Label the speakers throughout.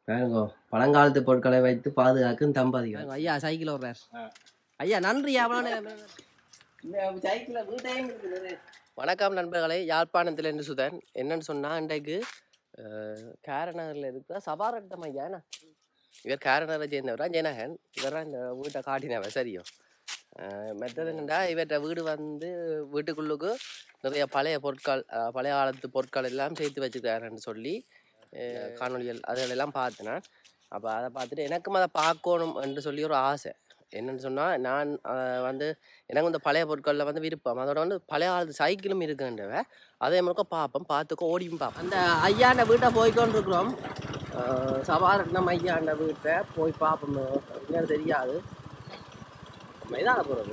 Speaker 1: பாருங்க பழங்காலத்து பொருட்களை வைத்து பாதுகாக்கும் தம்பதிகள் ஐயா சைக்கிள் ஓடுறார் ஐயா நன்றி அவ்வளோ நேரம் சைக்கிள் வீட்டையும் இருக்குது வணக்கம் நண்பர்களே யாழ்ப்பாணத்தில் என்று சுதன் என்னன்னு சொன்னா இன்றைக்கு கேரநகரில் இருக்கிற சபாரட்டம் ஐயா என்ன? இவர் கேரநகரை சேர்ந்தவரா ஜெனகன் இவரா இந்த வீட்டை காட்டினவர் சரியோ அஹ் மற்றது என்னடா இவர்கிட்ட வீடு வந்து வீட்டுக்குள்ளுக்கு நிறைய பழைய பொருட்கள் அஹ் பழைய காலத்து பொருட்கள் எல்லாம் சேர்த்து வச்சுருக்காருன்னு சொல்லி அஹ் காணொளிகள் அதெல்லாம் பார்த்தேன் நான் அப்போ அதை பார்த்துட்டு எனக்கும் அதை பார்க்கணும் என்று சொல்லி ஒரு ஆசை என்னன்னு சொன்னால் நான் அஹ் வந்து எனக்கு இந்த பழைய பொருட்களில் வந்து விருப்பம் அதோட வந்து பழைய காலத்து சைக்கிளும் இருக்குன்றவ அதே மாதிரி பார்ப்போம் பார்த்துக்கோ ஓடியும் பார்ப்போம் அந்த ஐயாண்ட வீட்டை போய்க்கொண்டு இருக்கிறோம் சபாரட்னம் ஐயாண்ட வீட்டை போய் பார்ப்போம் என்னன்னு தெரியாது இதான போகிறது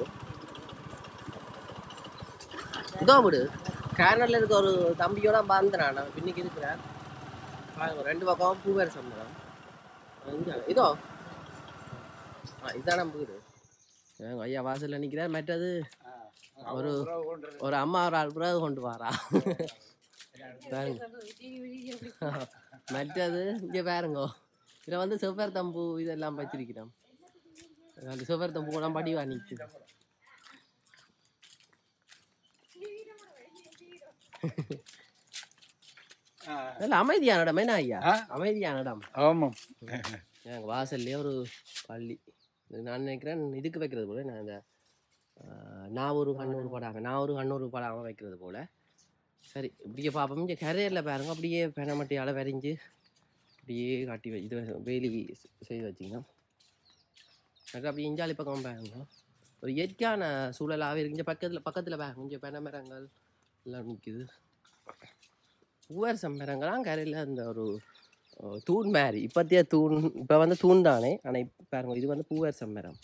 Speaker 1: இதோ விடு கேனல்ல இருக்க ஒரு தம்பியோட பார்த்தேன் நான் பின்னுக்கு இருக்கிறேன் பாருங்க ரெண்டு பக்கம் பூவேர் சம்பளம் இங்க இதோ ஆ இதான் நம்ம வீடு ஏங்க, ஐயா வாசல்ல நிற்கிறார் மற்றது ஒரு ஒரு அம்மா ஒரு ஆள் பிறகு கொண்டு வாரா பாருங்க மற்றது இங்கே பாருங்க இதில் வந்து செவ்வார் தம்பு இதெல்லாம் வச்சிருக்கிறோம் அந்த செவ்வார் தம்பு கூட படிவா நிற்குது நல்ல அமைதியான இடம் என்ன ஐயா
Speaker 2: ஆ?
Speaker 1: அமைதியான இடம்
Speaker 2: ஆமாம்
Speaker 1: எங்கள் வாசல்லே ஒரு பள்ளி இது நான் நினைக்கிறேன் இதுக்கு வைக்கிறது போல நான் இந்த ஆஹ், நான் ஒரு கண்ணூறு படாம நான் ஒரு கண்ணூறு படாம வைக்கிறது போல சரி இப்படியே பார்ப்போம் இங்கே கரையரில் பாருங்க அப்படியே பெனமட்டியால் வரைஞ்சி அப்படியே காட்டி வை இது வேலி செய்து வச்சிங்கன்னா அது அப்படியே இஞ்சாலி பக்கம் பாருங்க ஒரு இயற்கையான சூழலாகவே இருக்கு இங்கே பக்கத்தில் பக்கத்தில் பாருங்க இங்கே பென மரங்கள் எல்லாம் நிற்குது பூவரசம் மரங்கள்லாம் கரையில் அந்த ஒரு அஹ், தூண் மாதிரி இப்போத்திய தூண் இப்போ வந்து தூண் தானே ஆனால் இப்போ பாருங்க இது வந்து பூவரசம் மரம்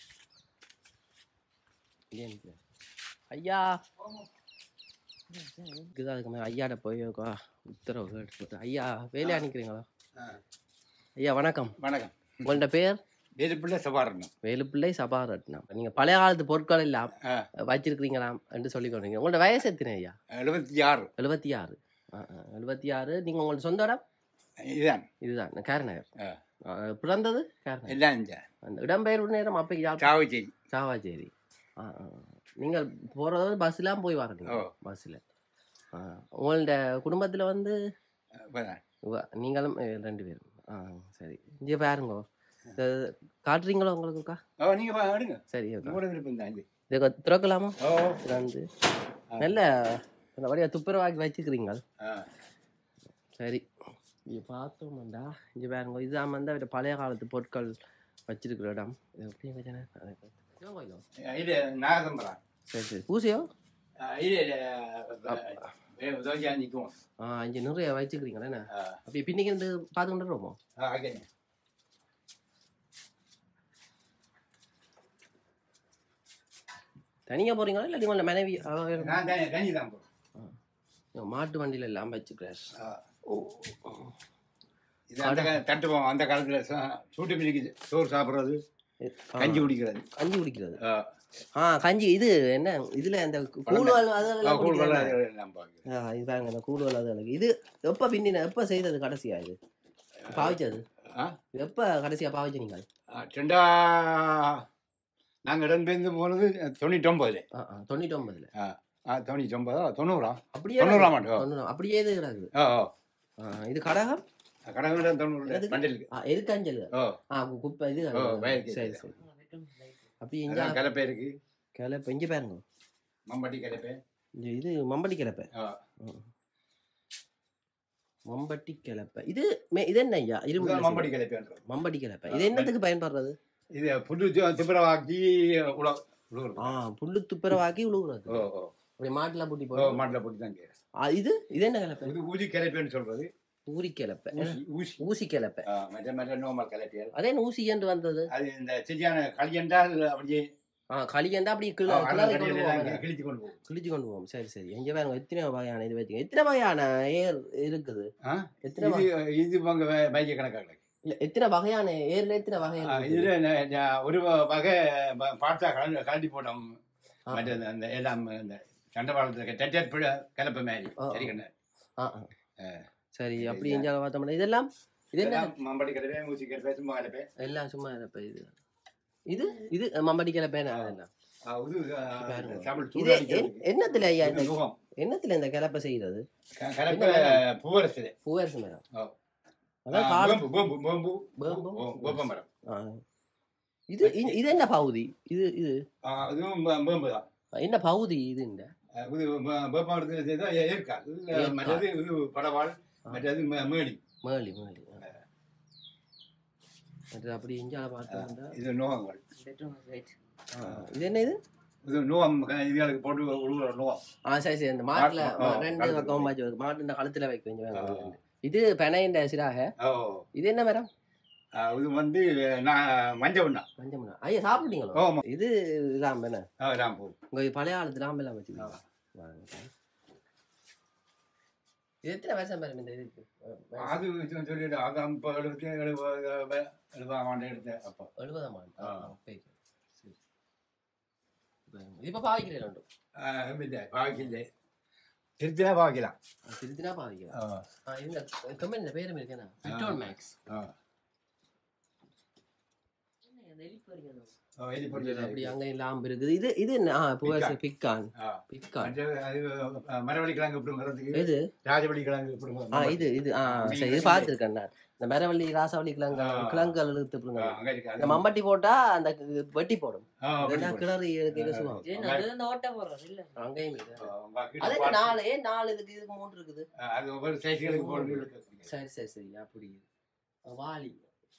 Speaker 1: இங்கே நிக்குது. ஐயா இதுதான் அதுக்கு மேலே ஐயாட போய் உக்கா- உத்தரவு எடுத்து ஐயா வேலையா நிற்கிறீங்களா ஐயா வணக்கம்
Speaker 2: வணக்கம்
Speaker 1: உங்கள்ட்ட பேர்
Speaker 2: வேலுப்பிள்ளை சபாரணம்
Speaker 1: வேலுப்பிள்ளை சபாரட்னம் நீங்கள் பழைய காலத்து பொருட்கள் எல்லாம்
Speaker 2: ஆ.
Speaker 1: வச்சிருக்கிறீங்களாம் என்று சொல்லி கொண்டீங்க உங்களோட வயசு எத்தனை ஐயா
Speaker 2: எழுபத்தி ஆறு
Speaker 1: எழுபத்தி ஆறு எழுபத்தி ஆறு நீங்கள் உங்களோட சொந்த இடம்
Speaker 2: இதுதான்
Speaker 1: இதுதான் கேரநகர்
Speaker 2: ஆ.
Speaker 1: ஆ, பிறந்தது கேரநகர்
Speaker 2: எல்லாம் இந்த
Speaker 1: அந்த இடம்பெயர்வு நேரம் அப்போ யாழ்
Speaker 2: சாவச்சேரி
Speaker 1: சாவாச்சேரி ஆ ஆ. நீங்கள் போகிறது பஸ்ஸிலாம் போய் வரீங்க
Speaker 2: ஓ.
Speaker 1: பஸ்ஸில் உங்கள்ட குடும்பத்தில் வந்து
Speaker 2: இப்பதான்.
Speaker 1: உவ- நீங்களும் அஹ், ரெண்டு பேரும் ஆ சரி இங்கே பாருங்க இது காட்டுறீங்களோ உங்களுக்குக்கா
Speaker 2: ஓ நீங்க பா, எடுங்க
Speaker 1: சரி ஓகே
Speaker 2: உங்களோட விருப்பம் தான் இது
Speaker 1: இதை திறக்கலாமா
Speaker 2: ஓ
Speaker 1: திறந்து நல்ல அந்த வழியாக துப்புரவாக்கி வச்சுக்கிறீங்க
Speaker 2: ஆ.
Speaker 1: சரி இது பார்த்தோம்டா இங்கே பாருங்க இதுதான் வந்து அவர்கிட்ட பழைய காலத்து பொருட்கள் வச்சிருக்கிற இடம் இது எப்படி வச்சேனே சிவன் கோயிலோ
Speaker 2: இது நாகசம்பரம்
Speaker 1: சரி சரி பூசையோ
Speaker 2: இது தோஜா நிற்கும்
Speaker 1: ஆ இங்கே நிறைய வச்சுக்கிறீங்களா என்ன
Speaker 2: ஆ.
Speaker 1: அப்படி பின்னிக்கு இருந்து பார்த்துக்கிட்டு இருக்கோமோ
Speaker 2: ஓகே
Speaker 1: தனியாக போகிறீங்களா இல்லாட்டி உங்களோட மனைவி அவ வேற-
Speaker 2: நான் தனி தனி தான் போகிறேன்
Speaker 1: இவன் மாட்டு வண்டியில் எல்லாம் வச்சுக்கிறார்
Speaker 2: இது அந்த கா- தட்டுவோம் அந்த காலத்தில் சூட்டு மிதிக்கு சோறு சாப்பிட்றது கஞ்சி குடிக்கிறது
Speaker 1: கஞ்சி குடிக்கிறது
Speaker 2: ஆ.
Speaker 1: ஆ கஞ்சி இது என்ன இதுல அந்த கூழ்
Speaker 2: ஆ,
Speaker 1: அதெல்லாம்
Speaker 2: கூழ்
Speaker 1: குடிக்கிறாங்க.
Speaker 2: வெள்ளம் எல்லாம் பார்க்குது
Speaker 1: ஆ, இது பாருங்க இந்த கூழ் அதுகளுக்கு இது எப்ப பின்னின எப்ப செய்தது கடைசியா இது பாவிச்சது
Speaker 2: ஆ
Speaker 1: இது எப்ப கடைசியா பாவிச்சு நீங்கள்
Speaker 2: ரெண்டா நாங்கள் இடம்பெயர்ந்து போனது தொண்ணூற்றொம்பதுல
Speaker 1: ஆ, ஆ, தொண்ணூற்றி ஒன்பதுல
Speaker 2: ஆ தொண்ணூற்றொம்பதா தொண்ணூறா
Speaker 1: அப்படியே
Speaker 2: தொண்ணூறாம் ஆண்டு ஓ.
Speaker 1: தொண்ணூறு அப்படியே இது கிடக்குது
Speaker 2: ஓ ஓ
Speaker 1: ஆ, இது கடகம்
Speaker 2: கடவுள் தொண்ணூறு
Speaker 1: எதுக்கு?
Speaker 2: மண்டலுக்கு
Speaker 1: ஆ, எருக்கஞ்சல்
Speaker 2: ஓ
Speaker 1: ஆ கு- குப்பை இது
Speaker 2: ஓ, வயலுக்கு
Speaker 1: சரி
Speaker 2: இது.
Speaker 1: சரி அப்படி இங்க
Speaker 2: அதான் கலப்பை இருக்கு
Speaker 1: கிளை இங்க பாருங்க
Speaker 2: மம்பட்டி கலப்பை
Speaker 1: இந்த இது மம்பட்டி கிளப்பை
Speaker 2: ஓ
Speaker 1: மம்பட்டி கிளப்பை இது மே- இது என்ன ஐயா இரும்பு
Speaker 2: இதுதான் மம்பட்டி கலப்பைன்றோம்
Speaker 1: மம்பட்டி கிளப்பை இது என்னத்துக்கு பயன்படுறது
Speaker 2: இது புல்லு தி- திப்பரவாக்கி உழவு உழுவுறது.
Speaker 1: ஆ புல்லு துப்புரவாக்கி உழுகுறது
Speaker 2: ஓ ஓ
Speaker 1: அப்படி மாட்டுல பூட்டி
Speaker 2: ஓ
Speaker 1: போடுறது
Speaker 2: மாட்டில் போட்டு தான் கேட்குறேன்
Speaker 1: ஆ, இது இது என்ன கிளப்பை
Speaker 2: இது ஊதி கலப்பைன்னு சொல்றது
Speaker 1: ஊரி கிளப்பை
Speaker 2: ஊசி ஊசி
Speaker 1: ஊசி கிளப்பை
Speaker 2: ஆ, மற்ற மற்ற நோமல் கலப்பையல்
Speaker 1: அதே என்ன ஊசி என்று வந்தது
Speaker 2: அது இந்த சரியான களியண்டால் அப்படியே
Speaker 1: ஆ களியண்டா அப்படி கிள
Speaker 2: ஆ,
Speaker 1: கிளறி
Speaker 2: கடல்
Speaker 1: கொண்டு
Speaker 2: கடியில
Speaker 1: போவாங்க.
Speaker 2: எல்லாம் கிழிச்சு கொண்டு போகும்
Speaker 1: கிழிச்சு கொண்டு போவோம் சரி சரி எங்க பாருங்க எத்தனை வகையான இது வச்சுங்க எத்தனை வகையான ஏர் இருக்குது
Speaker 2: ஆ?
Speaker 1: எத்தனை வகை-
Speaker 2: இது இது பங்கு பைக்க கணக்காக கிடக்கு.
Speaker 1: இல்ல எத்தனை வகையான ஏர்ல எத்தனை
Speaker 2: ஆ,
Speaker 1: வகையான
Speaker 2: இதுல ந- ந- ஒரு வ- வகை ப- பார்த்தா கலந்து கலட்டி போட்டோம்
Speaker 1: ஆ.
Speaker 2: மற்ற அந்த எல்லாம் இந்த சண்டபாளத்தில் டெட்டர் கலப்பை மாதிரி
Speaker 1: ஆ,
Speaker 2: சரி கண்ணு
Speaker 1: ஆ, ஆ. சரி அப்படி இங்க பார்த்தோம்னா இதெல்லாம் இது என்ன
Speaker 2: மம்படி கலப்பை ஊசி கலப்பை சும்மா கலப்பை
Speaker 1: எல்லாம் சும்மா இருப்ப இது இது இது மம்படிக்கல பேனா அதெல்லாம்
Speaker 2: ஆ, இது
Speaker 1: பாருங்க.
Speaker 2: தமிழ்
Speaker 1: இது
Speaker 2: சூடாடி
Speaker 1: என்- என்னத்துல ஐயா இந்த
Speaker 2: நுகம்
Speaker 1: என்னத்துல இந்த கிளப்ப செய்யறது
Speaker 2: கலப்பை பூவரசு
Speaker 1: பூவரசு மரம்
Speaker 2: ஆ.
Speaker 1: அதான் காலம்
Speaker 2: வேம்பு வேம்பு வேம்பு
Speaker 1: வேம்பு?
Speaker 2: வேப்ப மரம்
Speaker 1: ஆ. இது இ- இது என்ன பகுதி இது இது
Speaker 2: ஆ, இதுவும் வே- வேம்பு தான்
Speaker 1: என்ன பகுதி இது இந்த
Speaker 2: இது வே- வேப்ப மரத்துல செய்தா ஏ- ஏற்கா இது
Speaker 1: ஏற்கா.
Speaker 2: மற்றது இது படவாள் மற்றது மே- மேடி
Speaker 1: மேலி மேலி ஆ. மற்றது அப்படி இஞ்சால பார்த்தா
Speaker 2: இது நோகங்கள்
Speaker 1: இது என்ன இது
Speaker 2: இது நோகம் இதுகளுக்கு போட்டு உழுவுற நோகம்
Speaker 1: ஆ சரி சரி இந்த மாட்டுல
Speaker 2: ஆ, ஆ,
Speaker 1: ரெண்டு
Speaker 2: கழுத்துல
Speaker 1: பக்கம் பாய்ச்சி வருது மாட்டு இந்த கழுத்துல வைக்க கொஞ்சம்
Speaker 2: ஆ.
Speaker 1: வேணும். இது பெனையின் சிராக
Speaker 2: ஓ
Speaker 1: இது என்ன மரம்
Speaker 2: ஆ, இது வந்து நான் மஞ்சள் ஒண்ணா
Speaker 1: மஞ்சள் மரம் ஐயா சாப்பிட்டீங்களோ
Speaker 2: ஓ ஆமா.
Speaker 1: இது ராம் என்ன
Speaker 2: ஆ, நான் போ
Speaker 1: உங்க பழைய காலத்து ராம் எல்லாம் வச்சுக்கோங்க வாங்க. இது எத்தனை வருஷம் பாருங்க இந்த இதுக்கு
Speaker 2: அது இது சொல்லிட்டு அது இப்போ எழுபத்தி எழுபது எழுபதாம் ஆண்டு எடுத்தேன் அப்போ
Speaker 1: எழுபதாம் ஆண்டு
Speaker 2: ஆ.
Speaker 1: ஆ, சரி, சரி. பாருங்க. இது இப்ப பாவிக்கிறேன் ரெண்டும்
Speaker 2: இல்லை பாக்கில்லை திருத்தினா பாக்கலாம்
Speaker 1: திருத்தினா பாவிக்கிறேன் ஆ, இந்த கமெண்ட்ல பேரும் இருக்கேனா பெட்ரோல் மேக்ஸ்
Speaker 2: ஆ இது
Speaker 1: அப்படி
Speaker 2: பொறுத்து
Speaker 1: அங்க லாம்பு இருக்குது இது இது என்ன ஆ புவர்ஸ் பிக்கான்
Speaker 2: ஆ
Speaker 1: பிக்கான்
Speaker 2: மற்ற அது மரவள்ளி கிழங்கு எப்படிங்கிறதுக்கு
Speaker 1: இது
Speaker 2: ராஜவள்ளி கிழங்கு
Speaker 1: ஆ
Speaker 2: எப்படி
Speaker 1: இது இது ஆ
Speaker 2: நீ
Speaker 1: சரி இது
Speaker 2: வந்து-
Speaker 1: பார்த்துருக்கேன் நான் இந்த மரவள்ளி ராசவள்ளி கிழங்கு
Speaker 2: ஆ.
Speaker 1: கிழங்குகள் இழுத்து பிடுங்க
Speaker 2: அங்கே இருக்கு
Speaker 1: இந்த
Speaker 2: அது
Speaker 1: மம்பட்டி போட்டா அந்த வெட்டி போடும்
Speaker 2: ஆ, அப்படி
Speaker 1: இல்லைன்னா
Speaker 2: போடு.
Speaker 1: கிளறி எடுக்க சும்மா
Speaker 2: ஆ,
Speaker 1: அங்கேயும் இருக்கு
Speaker 2: ஆ, உங்க கிட்ட
Speaker 1: அது என்ன
Speaker 2: பார்த்து-
Speaker 1: நாலு ஏன் நாலு இதுக்கு இதுக்கு மூணு இருக்குது
Speaker 2: ஆ, அது ஒவ்வொரு சைஸ்களுக்கு போட்டு இழுக்க.
Speaker 1: சரி சரி சரி அப்படி வாலி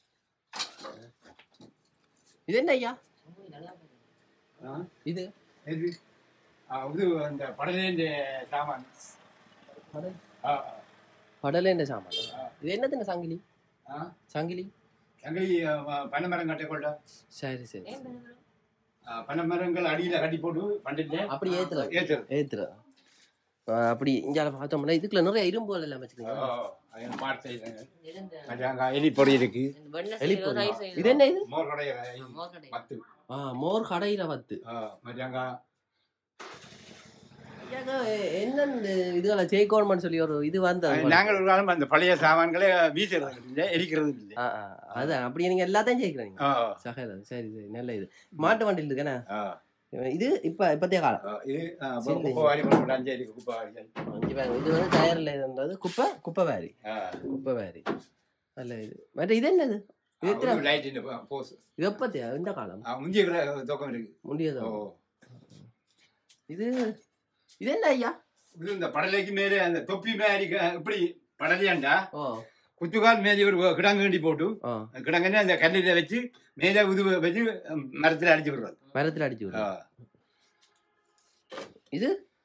Speaker 1: இது என்ன ஐயா
Speaker 2: ஆ,
Speaker 1: இது
Speaker 2: இது ஆ, இது அந்த படலேந்த சாமான்
Speaker 1: கடல்
Speaker 2: ஆ,
Speaker 1: கடல என்ன சாமான் இது என்னது சங்கிலி
Speaker 2: ஆ,
Speaker 1: சங்கிலி
Speaker 2: சங்கிலி பனைமரம் கட்டை கொண்ட
Speaker 1: சரி சரி
Speaker 2: பனைமரங்கள் அடியில கட்டி போட்டு பண்டிட்டு
Speaker 1: அப்படி ஏத்துறது
Speaker 2: ஏத்துறது
Speaker 1: ஏத்துற அப்படி இங்கால பார்த்தோம்னா இதுக்குள்ள நிறைய இரும்புகள் எல்லாம்
Speaker 2: ஆ,
Speaker 1: வச்சுக்கோங்க
Speaker 2: அது பார்த்து செய்யுங்க. மற்ற அங்க எலி பொடி இருக்கு
Speaker 1: எலிப்பொடி இது என்ன இது
Speaker 2: மோர் கடைய மத்து
Speaker 1: ஆ மோர் கடையில வத்து
Speaker 2: ஆ, மற்ற அங்க
Speaker 1: ஐயாங்க, எ- என்னன்னு இதுகளை ஜெய்கோன்மெண்ட் சொல்லி ஒரு இது வந்தது
Speaker 2: நாங்கள் ஒரு காலம் அந்த பழைய சாமான்களை வீசுறது இல்லை எரிக்கிறது இல்லை
Speaker 1: ஆ, ஆ, அதான் அப்படி நீங்க எல்லாத்தையும் ஜெயிக்கிறீங்க
Speaker 2: ஆ,
Speaker 1: சகல சரி சரி நல்ல இது மாட்டு வண்டியில் இருக்கேனே
Speaker 2: ஆ,
Speaker 1: இது இப்ப இப்பத்திய காலம்
Speaker 2: ஆ, இது ஆ,
Speaker 1: சரி.
Speaker 2: குப்பை வாரி போட்டு அஞ்சு அடி குப்பை வாரி
Speaker 1: இங்க பாருங்க, இது வந்து டயர்ல இதுன்றது குப்பை குப்பை வேரி
Speaker 2: ஆ,
Speaker 1: குப்பை வேரி நல்ல இது மற்ற இது என்னது இது எத்தனை
Speaker 2: ஒரு லைட் இந்த போஸ்
Speaker 1: இது எப்பத்தியா இந்த காலம்
Speaker 2: ஆ, முந்திய கூட தூக்கம் இருக்கு
Speaker 1: முடியாதோ
Speaker 2: ஓ
Speaker 1: இது இது என்ன ஐயா
Speaker 2: இது இந்த படலைக்கு மேலே அந்த தொப்பி மாதிரி க- இப்படி படலையாண்டா
Speaker 1: ஓ
Speaker 2: குத்துக்கால் மேலே ஒரு கிடங்கு கண்டி போட்டு
Speaker 1: ஆ
Speaker 2: கிடங்குன்னு அந்த கல்லில் வச்சு மேலே உது வச்சு மரத்தில் அடிச்சு விடுறது
Speaker 1: மரத்துல அடிச்சு
Speaker 2: ஆ.
Speaker 1: விடுறோம் இது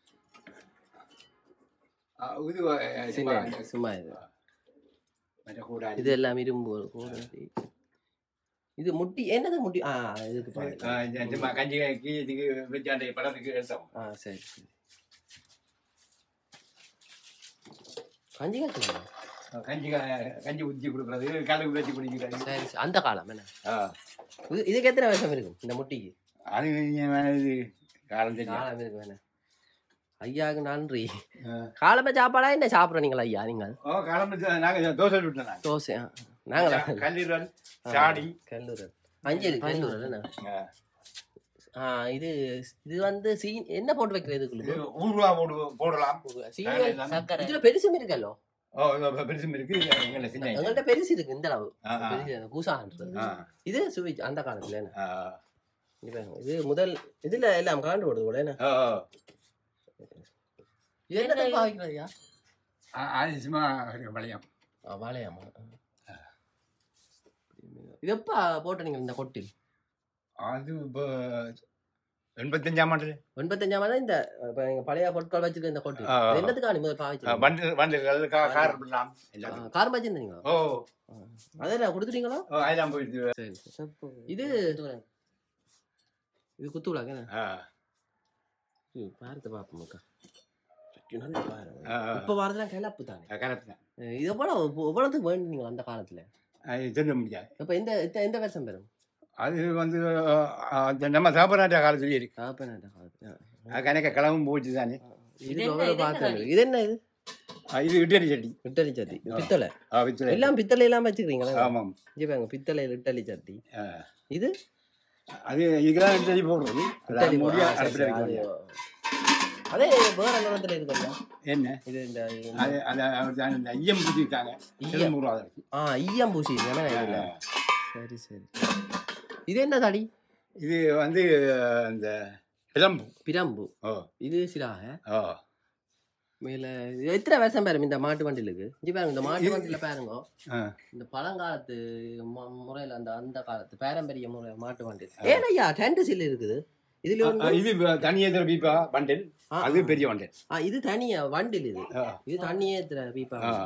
Speaker 2: ஆ, இது அஹ்,
Speaker 1: சின்ன
Speaker 2: சும்மா
Speaker 1: சும்மா இது
Speaker 2: மற்ற கூடாது
Speaker 1: இது எல்லாம் இரும்பு கூடாது. இது முட்டி என்னது முட்டி ஆ இதுக்கு பாருங்க.
Speaker 2: ஆ, இந்த- சும்மா கஞ்சி கி இதுக்கு வச்சாண்ட படத்துக்கு எடுத்தோம்
Speaker 1: ஆ சரி சரி கஞ்சி காய்ச்சல்
Speaker 2: கஞ்சி க- கஞ்சி ஊற்றி கொடுக்குறது கலக்கு வச்சு குடிக்கிறது
Speaker 1: சரி சரி அந்த காலம் என்ன
Speaker 2: ஆ.
Speaker 1: இது இதுக்கு எத்தனை வருஷம் இருக்கும் இந்த முட்டிக்கு
Speaker 2: அது இங்க வேணா இது காலம் தெரியும்
Speaker 1: காலம் இருக்கு வேணா ஐயாவுக்கு நன்றி
Speaker 2: ஆ.
Speaker 1: காலமே சாப்பாடா என்ன சாப்பிட்றீங்களா ஐயா நீங்கள்
Speaker 2: ஓ காலம் நாங்கள் தோசை விட்டோம் நாங்கள்
Speaker 1: தோசை ஆ. நாங்களா
Speaker 2: கல்லீரல் சாடி
Speaker 1: கல்லூரல் அஞ்சலி கல்லூரல் என்ன
Speaker 2: ஆ.
Speaker 1: ஆ இது இது வந்து சீ என்ன போட்டு
Speaker 2: இது
Speaker 1: வைக்கிறது
Speaker 2: ஊர்வா போடு போடலாம்
Speaker 1: சீனி
Speaker 2: சக்கரை.
Speaker 1: இதுல பெருசும் இருக்கல்லோ
Speaker 2: ஓ இது பெருசும் இருக்கு எங்களை சின்ன
Speaker 1: எங்கள்கிட்ட பெருசு இருக்கு இந்த அளவு
Speaker 2: ஆ, ஆ.
Speaker 1: பெருசு பூசான்றது
Speaker 2: ஆ,
Speaker 1: இது சுவிச் அந்த காலத்துல என்ன
Speaker 2: ஆ,
Speaker 1: இங்க பாருங்க, இது முதல் இதுல எல்லாம் கலந்து போடுது கூட என்ன
Speaker 2: ஆ, ஆ.
Speaker 1: இது என்ன பாவிக்கிறதுயா
Speaker 2: ஆ, அது சும்மா ஒரு வளையம்
Speaker 1: வாழையாமா இது எப்ப போட்ட நீங்க இந்த கொட்டில்
Speaker 2: அது இப்போ எண்பத்தஞ்சாம் ஆண்டு
Speaker 1: எண்பத்தஞ்சாம் ஆண்டு இந்த இப்ப நீங்க பழைய பொருட்கள் வச்சிருக்க இந்த கொட்டில்
Speaker 2: ஆ, ஆ.
Speaker 1: இது என்னத்துக்காக முதல் பாவிச்சு
Speaker 2: வண்டு வண்டுகள் கா- கார் பண்ணலாம் எல்லாத்துக்கும்.
Speaker 1: கார் வச்சிருந்தீங்களா
Speaker 2: ஓ
Speaker 1: அதெல்லாம் கொடுத்துட்டீங்களா
Speaker 2: ஓ, அதெல்லாம் போயிடுது
Speaker 1: சரி சரி இது இது குத்துவிளாங்க என்ன
Speaker 2: ஆ,
Speaker 1: ம், பாரத்தை பார்ப்போம்க்கா நல்லா பாருங்க
Speaker 2: ஆ, ஆ.
Speaker 1: இப்ப வரதெல்லாம் கிளப்பு தானே
Speaker 2: கரெக்ட் தான்
Speaker 1: அஹ் இது எவ்வளவு எவ்வளவுக்கு வேண்டுனீங்க அந்த காலத்துல
Speaker 2: அது சொல்ல முடியாது
Speaker 1: இப்ப எந்த எத்த- எந்த வருஷம் பெறும்
Speaker 2: அது வந்து ஆ, அந்த நம்ம சாப்பிட்ற காலத்துலேயே இருக்கு
Speaker 1: காப்பநாட்ட காலத்துல
Speaker 2: அது கணக்க கிளம்பும் போச்சு தானே
Speaker 1: இது எவ்வளவு பார்த்தது இது என்ன இது
Speaker 2: ஆ, இது இட்லி சட்டி
Speaker 1: இட்டலி சட்டி பித்தளை
Speaker 2: ஆ வித்துல
Speaker 1: எல்லாம் பித்தளை எல்லாம் வச்சுக்கிறீங்களா
Speaker 2: ஆமாம்
Speaker 1: இங்க பாருங்க பித்தளை இட்டலி சட்டி
Speaker 2: ஆ.
Speaker 1: இது
Speaker 2: அது இதுக்கெல்லாம் இட்லி போடுறது அது
Speaker 1: இட்டலி
Speaker 2: மூடி
Speaker 1: ஆ, சரி,
Speaker 2: அடுப்பில்
Speaker 1: சரி,
Speaker 2: வைக்க
Speaker 1: அது,
Speaker 2: வேண்டியது.
Speaker 1: அதே வேற நிறத்துல இருக்குல்ல
Speaker 2: என்ன
Speaker 1: இது இந்த
Speaker 2: அது அது அது அந்த ஐயம் பூச்சிட்டாங்க திரும்பூர்
Speaker 1: ஆ ஈயம் பூசி தானே இதுல சரி சரி இது என்ன தடி
Speaker 2: இது வந்து அந்த பிளம்பு
Speaker 1: பிரம்பு
Speaker 2: ஓ
Speaker 1: இது சிலாக
Speaker 2: ஓ
Speaker 1: மேல இது எத்தனை வருஷம் பாருங்க இந்த மாட்டு வண்டிலுக்கு இங்க பாருங்க இந்த மாட்டு வண்டியில பாருங்க
Speaker 2: ஆ.
Speaker 1: இந்த பழங்காலத்து மு- முறையில அந்த அந்த காலத்து பாரம்பரிய முறை மாட்டு வண்டி ஏன் ஐயா டென்ட் சில் இருக்குது இதுல
Speaker 2: ஆ,
Speaker 1: ஒண்ணு
Speaker 2: இது தனியாக பீப்பா வண்டில்
Speaker 1: ஆ,
Speaker 2: அது பெரிய வண்டில்
Speaker 1: ஆ, இது தனியா வண்டில் இது
Speaker 2: ஆ.
Speaker 1: இது தண்ணியே ஏத்துற பீப்பா
Speaker 2: ஆ.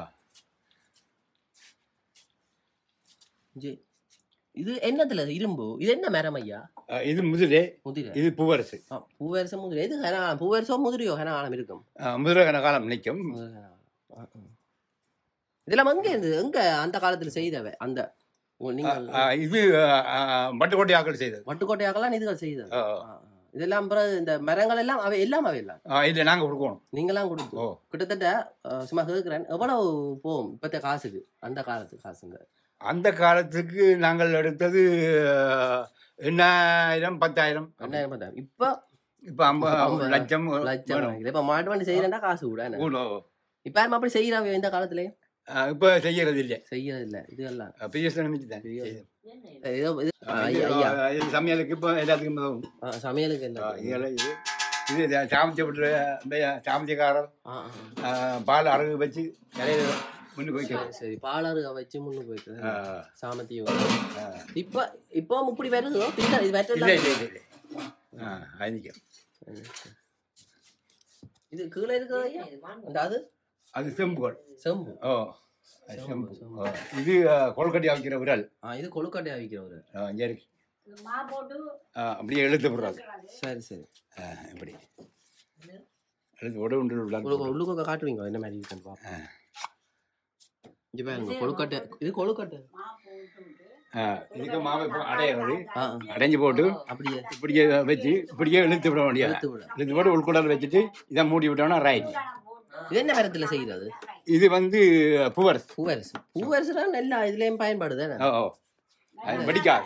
Speaker 1: ஜி. இது என்னத்துல இரும்பு இது என்ன மரம் ஐயா
Speaker 2: ஆ, இது முதிரை
Speaker 1: முதிரை
Speaker 2: இது பூவரசு
Speaker 1: ஆ, பூவரசம் முதிரை இது கன- பூவரசம் முதிரையோ கனகாலம் இருக்கும்
Speaker 2: ஆ, முதிரை கன காலம் நிற்கும்
Speaker 1: ஆ, ஆ. இதெல்லாம் எங்க இருந்து எங்க அந்த காலத்துல செய்தவ அந்த உங்க- நீங்கள்
Speaker 2: ஆ, இது மட்டுக்கோட்டை ஆக்கள் செய்தது
Speaker 1: வட்டுக்கோட்டையாக்கெல்லாம் இதுகள் செய்தது
Speaker 2: ஆ,
Speaker 1: ஆ, ஆ. இதெல்லாம் பிறகு இந்த மரங்கள் எல்லாம் அவை எல்லாம் அவை எல்லாம்
Speaker 2: ஆ, இதை நாங்கள் கொடுக்கணும்
Speaker 1: நீங்களாம் கொடுத்து
Speaker 2: ஓ
Speaker 1: கிட்டத்தட்ட ஆ, சும்மா கேட்கிறேன் எவ்வளவு போகும் இப்பத்த காசுக்கு அந்த காலத்து காசுங்க
Speaker 2: அந்த காலத்துக்கு நாங்கள் எடுத்தது ஆ, எண்ணாயிரம் பத்தாயிரம்
Speaker 1: ரெண்டாயிரம் பத்தாயிரம் இப்போ
Speaker 2: இப்போ ஐம்பது
Speaker 1: ஐம்பது
Speaker 2: லட்சம்
Speaker 1: லட்சம்
Speaker 2: வேணும்.
Speaker 1: வாங்கிக்கலாம். இப்ப மாட்டு வண்டி செய்யறா காசு கூட என்ன?
Speaker 2: கூட
Speaker 1: இப்ப யாரும் அப்படி செய்யறாங்க இந்த காலத்துல
Speaker 2: இப்போ செய்யறது இல்லை
Speaker 1: செய்யறது இல்ல இதெல்லாம்
Speaker 2: பிஎஸ்என் தான்
Speaker 1: ஐயோ. ஏதோ இது ஆ, ஐயா ஐயா
Speaker 2: இது சமையலுக்கு இப்போ எல்லாத்துக்கும் உதவும்.
Speaker 1: ஆ, சமையலுக்கு
Speaker 2: ஆ,
Speaker 1: என்ன
Speaker 2: இதெல்லாம் இது இது சாமிச்ச விட்டு சாமிச்சக்காரர்
Speaker 1: ஆ, ஆ.
Speaker 2: பால் அறகு வச்சு இலையில முன்னு வைக்கிறோம்
Speaker 1: சரி, சரி பாலரு வச்சு முன்னு போயிட்டு
Speaker 2: ஆ,
Speaker 1: சாமத்தியம்
Speaker 2: ஆ.
Speaker 1: இப்ப இப்போ இப்படி வருதோ பின்ன இது
Speaker 2: இல்லை
Speaker 1: வெட்டல
Speaker 2: இல்லை இல்லை இல்லை ஆ அதிகம்
Speaker 1: இது கீழே இருக்கிறது ஐயா அந்த அது
Speaker 2: அது செம்புகள்
Speaker 1: செம்பு
Speaker 2: ஓ அது செம்பு ஓ. இது கொழுக்கட்டி வைக்கிற விரல்
Speaker 1: ஆ இது கொழுக்கட்டை அவிக்கிறவரு
Speaker 2: ஆ, இங்க இருக்கு ஆ, அப்படியே எழுத்து விடுறாரு
Speaker 1: சரி சரி
Speaker 2: ஆ, இப்படி எழுத்து விட உண்டு விடாது
Speaker 1: உங்களுக்கு உள்ளுக்க காட்டுவீங்க என்ன மாதிரி இருக்குன்னு பாப்போம் இங்க பாருங்க கொழுக்கட்டை இது கொழுக்கட்டை
Speaker 2: ஆ, இதுக்கு மாவை இப்போ அடையிறது
Speaker 1: ஆ
Speaker 2: அடைஞ்சு போட்டு
Speaker 1: அப்படியே
Speaker 2: இப்படியே வச்சு இப்படியே இழுத்து விட வேண்டியது
Speaker 1: எடுத்து விட
Speaker 2: இழுத்து போட்டு உள்குடல் வச்சுட்டு இதை மூடி விட்டோம்னா ரைட்
Speaker 1: இது என்ன மரத்துல செய்யறது
Speaker 2: இது வந்து பூவரசு
Speaker 1: பூவரசு பூவரசு தான் எல்லா இதுலயும் பயன்பாடு தானே
Speaker 2: ஓ ஓ அது வெடிக்காது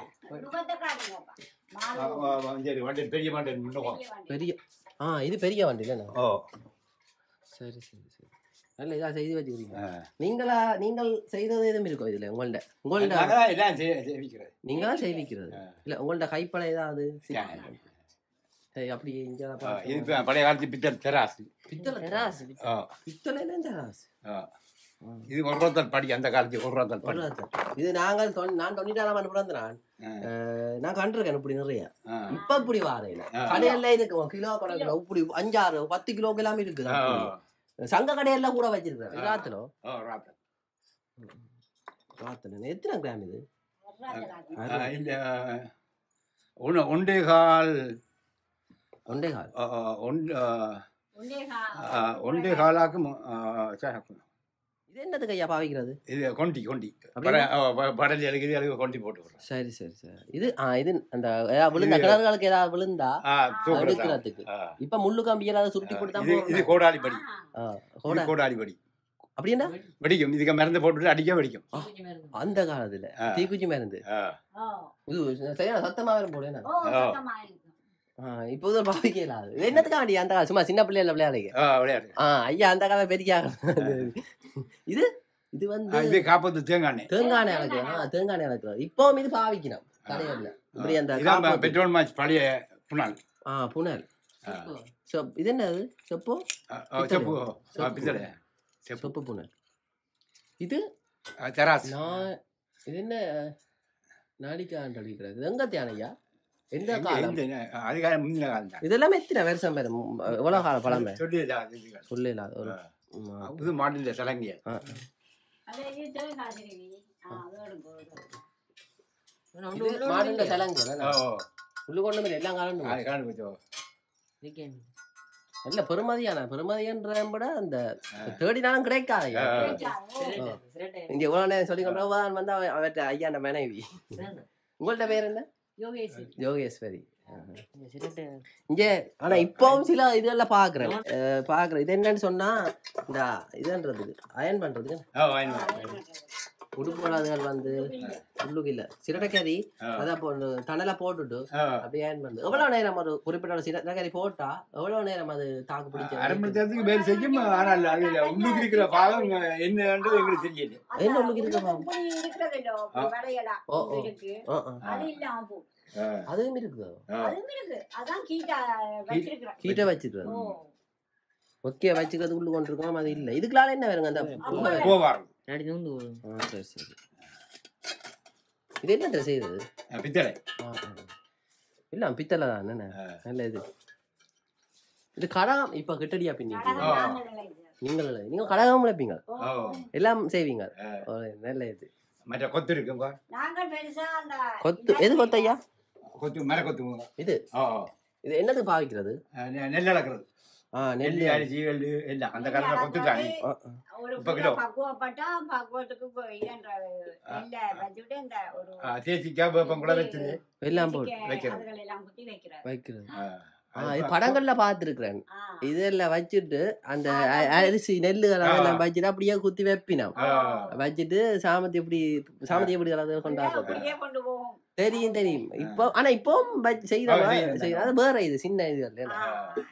Speaker 2: ஆ, ஆ, ஆ, சரி வண்டி பெரிய வண்டி முன்னுக்கும்
Speaker 1: பெரிய ஆ இது பெரிய வண்டி தானே
Speaker 2: ஓ
Speaker 1: சரி சரி சரி நல்ல இதா செய்து வச்சுக்கிறீங்க
Speaker 2: ஆ.
Speaker 1: நீங்களா நீங்கள் செய்தது எதுவும் இருக்கோ இதுல உங்கள்ட்ட உங்கள்ட்ட
Speaker 2: நாங்கதான் எல்லாம் செய்- செய்விக்கிறது
Speaker 1: நீங்களா செய்விக்கிறது இல்ல உங்கள்ட்ட கைப்பட ஏதாவது
Speaker 2: யா.
Speaker 1: சரி அப்படி இங்க
Speaker 2: ஆ, இது இப்ப பழைய காலத்து பித்தல் தெராசு
Speaker 1: பித்தளை தெராசு
Speaker 2: ஆ,
Speaker 1: பித்தளை தெராசு
Speaker 2: ஆ. இது ஒரு ரூபாய் படி அந்த காலத்துக்கு ஒரு ரூபாய் படி
Speaker 1: இது நாங்கள் தொண்ணூ- நான் தொண்ணூറ്റാறாம் ஆண்டு பிறந்த நான்
Speaker 2: ஆ.
Speaker 1: அஹ், நான் கண்டிருக்கேன் இப்படி நிறைய
Speaker 2: ஆ.
Speaker 1: இப்ப இப்படி வாரையில
Speaker 2: ஆ.
Speaker 1: கடையில இருக்கு கிலோ கணக்குல இப்படி அஞ்சாறு பத்து கிலோக்கு எல்லாமே இருக்குது
Speaker 2: ஆ,
Speaker 1: அப்படி. சங்க கடையெல்லாம் கூட வச்சிருக்கேன் ராத்திரோ
Speaker 2: ஆ, ராத்திரி.
Speaker 1: ராத்திரம் எத்தனை கிராம் இது
Speaker 2: ஆ, இந்த ஒன்று ஒன்றே கால்
Speaker 1: ஒன்றே கால்
Speaker 2: ஆ, ஆ, ஒன்று ஆ, ஆ, ஒன்றே காலாக்கும் ஆ, சே,
Speaker 1: இது என்னதுக்கு ஐயா பாவிக்கிறது
Speaker 2: இது கொண்டி கொண்டி
Speaker 1: அப்படின்னா?
Speaker 2: பட- ஆ, ப- படல் எழுதி அதுக்கு கொண்டி போட்டு விடுறோம்
Speaker 1: சரி சரி சரி இது ஆ இது அந்த ஏதாவது விழுந்தா கிணறுகளுக்கு ஏதாவது விழுந்தா
Speaker 2: ஆ, தூக்குறது தான்.
Speaker 1: எடுக்கிறதுக்கு
Speaker 2: ஆ.
Speaker 1: இப்ப முள்ளு கம்பி ஏதாவது சுருட்டி போட்டு தான்
Speaker 2: இது இது
Speaker 1: போடணும்.
Speaker 2: கோடாலி படி
Speaker 1: ஆ,
Speaker 2: இது
Speaker 1: கோடை.
Speaker 2: கோடாலி படி
Speaker 1: அப்படின்னா
Speaker 2: வெடிக்கும் இதுக்கு மருந்து போட்டுட்டு அடிக்க வெடிக்கும்
Speaker 1: அந்த காலத்துல
Speaker 2: ஆ.
Speaker 1: தீக்குச்சி மருந்து
Speaker 2: ஆ.
Speaker 1: இது சரியா சத்தமா வரும் போல என்ன?
Speaker 2: ஆ.
Speaker 1: ஆ, இப்போ தான் பாவிக்கலாம் இது என்னத்துக்காண்டி அந்த காலம் சும்மா சின்ன பிள்ளைல விளையாடுங்க
Speaker 2: ஆ, விளையாடு
Speaker 1: ஆ ஐயா அந்த காலம் பெரிய ஆள். இது இது
Speaker 2: ஆ,
Speaker 1: வந்து
Speaker 2: இது காப்பத்து தேங்காய்
Speaker 1: தேங்காய் எண்ணெய் இழக்கிறது ஆ தேங்காய் எண்ணெய் இழக்கிறது இப்பவும் இது பாவிக்கணும் கடையில இப்படி அந்த
Speaker 2: இதான்
Speaker 1: காப்பு-
Speaker 2: பெட்ரோல் மாச் பழைய புனால்
Speaker 1: ஆ புனல்
Speaker 2: ஆ.
Speaker 1: செப் இது என்னது செப்போ
Speaker 2: ஆ, ஆ, செப்பு ஆ, பித்தளை செப்பு
Speaker 1: செப்பு புனல் இது
Speaker 2: ஆ, தெராசு
Speaker 1: நான் இது என்ன நாடிக்காண்டு அடிக்கிறது இது எங்க தியானையா எந்த
Speaker 2: எங்க-
Speaker 1: காலம்
Speaker 2: எந்த- அதிகாரம் முந்தின காலம் தான்
Speaker 1: இதெல்லாம் எத்தனை வருஷம் பேர் எவ்வளவு கால பழமை
Speaker 2: சொல்லி இல்லாத இதுகள்.
Speaker 1: சொல்லல ஒரு
Speaker 2: ஆ.
Speaker 1: ம்,
Speaker 2: புது மாடல் சலங்கிய
Speaker 1: ஆ. இது மாடுண்ட சலங்கு
Speaker 2: ஓ
Speaker 1: உள்ளு கொண்டு வந்து எல்லா காலம்
Speaker 2: அது காணி போச்சோ
Speaker 1: இல்ல பெருமதியான பெருமதியன்ற விட அந்த தேடினாலும் கிடைக்காது ஐயா. இங்க இவ்வளவு நேரம் சொல்லி கொண்டு வந்தா அவர்கிட்ட ஐயா அந்த மனைவி உங்கள்ட்ட பேர் என்ன யோகேஸ்வரி இங்கே ஆனா இப்பவும் சில இதெல்லாம் பாக்குறேன் அஹ் பாக்குறேன் இது என்னன்னு சொன்னா இந்த இதுன்றதுக்கு அயன் பண்றதுக்கு
Speaker 2: ஓ வாங்கி
Speaker 1: உடுப்புகள் வந்து உள்ளுக்கு இல்ல சிரட்டக்கறி அதான் இப்போ தணல போட்டுட்டு அப்படியே அயன் பண்ணுது எவ்வளவு நேரம் ஒரு குறிப்பிட்ட ஒரு சிரட்டக்கறி போட்டா எவ்வளவு நேரம் அது தாக்கு பிடிச்ச
Speaker 2: அரை மணி நேரத்துக்கு மேல் செய்யும் ஆனால் அதுல உள்ளுக்கு இருக்கிற பாகம் என்னன்றது எங்களுக்கு தெரியல
Speaker 1: என்ன உள்ளுக்கு இருக்க பாவம்?
Speaker 3: இப்படி இருக்கிறதில்லோ, இப்படி வளையலாம்
Speaker 1: ஓ, ஓ.
Speaker 3: இருக்கு.
Speaker 1: ஆ, ஆ.
Speaker 3: அது இல்லாம போகும்.
Speaker 1: அதுவும் இருக்குது
Speaker 3: அதுவும் இருக்கு. அதான் கீட்டா வச்சிருக்கிறேன்.
Speaker 1: கீட்ட வச்சுக்கிறது
Speaker 3: ஓ,
Speaker 1: ஓகே வச்சுக்கிறது உள்ளு கொண்டு இருக்கோம் அது இல்ல இதுக்குள்ளால என்ன வருங்க அந்த உள்ள வரும்.
Speaker 2: போவார்
Speaker 1: ஆ, சரி சரி இது என்ன ட்ரெஸ் செய்யுது
Speaker 2: பித்தளை
Speaker 1: ஆ, ஆ. இல்ல பித்தளை தான் என்ன நல்ல இது இது கடகம் இப்ப கிட்டடியா பின்னி
Speaker 3: கடகம்
Speaker 2: ஆ.
Speaker 3: நாங்கள் இது.
Speaker 1: நீங்கள் நீங்க கடகம் இழப்பீங்க
Speaker 3: ஓ,
Speaker 2: ஓ.
Speaker 1: எல்லாம் செய்வீங்க ஓ, நல்ல இது
Speaker 2: மற்ற கொத்து இருக்குங்க
Speaker 3: நாங்கள் பெருசா அந்த
Speaker 1: கொத்து எது கொத்து ஐயா
Speaker 2: கொத்து மர கொத்து
Speaker 1: இது
Speaker 2: ஓ
Speaker 1: இது என்னது பாவிக்கிறது
Speaker 2: நெ- நெல் அளக்கிறது
Speaker 1: ஆ நெல்
Speaker 2: நெல் அரிசி வெள்ளு எல்லாம் அந்த காலத்துல கொத்து தானே
Speaker 1: ஆ, ஆ.
Speaker 3: ஒரு
Speaker 2: முப்பது
Speaker 3: கிலோ
Speaker 2: கிலோ.
Speaker 3: பக்குவப்பட்டா பக்குவத்துக்கு இப்போ இதுன்ற நெல்லை வச்சுட்டு இந்த ஒரு
Speaker 2: தேசிக்காய் வேப்பம் கூட வச்சுது
Speaker 1: எல்லாம் போட்டு
Speaker 3: இதுக்கு
Speaker 2: வைக்கிறது.
Speaker 3: அதுகளை எல்லாம் குத்தி வைக்கிறது
Speaker 1: வைக்கிறது
Speaker 2: ஆ.
Speaker 1: ஆ இது படங்கள்ல பாத்துருக்கிறேன்
Speaker 3: ஆ.
Speaker 1: இதெல்லாம் வச்சுட்டு அந்த அ- அரிசி நெல்லுகள் அதெல்லாம் வச்சுட்டு அப்படியே குத்தி வைப்பினோம்
Speaker 2: ஆ.
Speaker 1: வச்சுட்டு சாமத்தி எப்படி சாமத்தி எப்படி கலந்து கொண்டாடுறது
Speaker 3: அப்படியே கொண்டு போகும்
Speaker 1: தெரியும் தெரியும் இப்போ ஆனா இப்போ செய்யறவங்க
Speaker 2: ஆ, செய்யறேன்.
Speaker 1: செய்யற- அது வேற இது சின்ன இது இல்ல
Speaker 3: ஆ.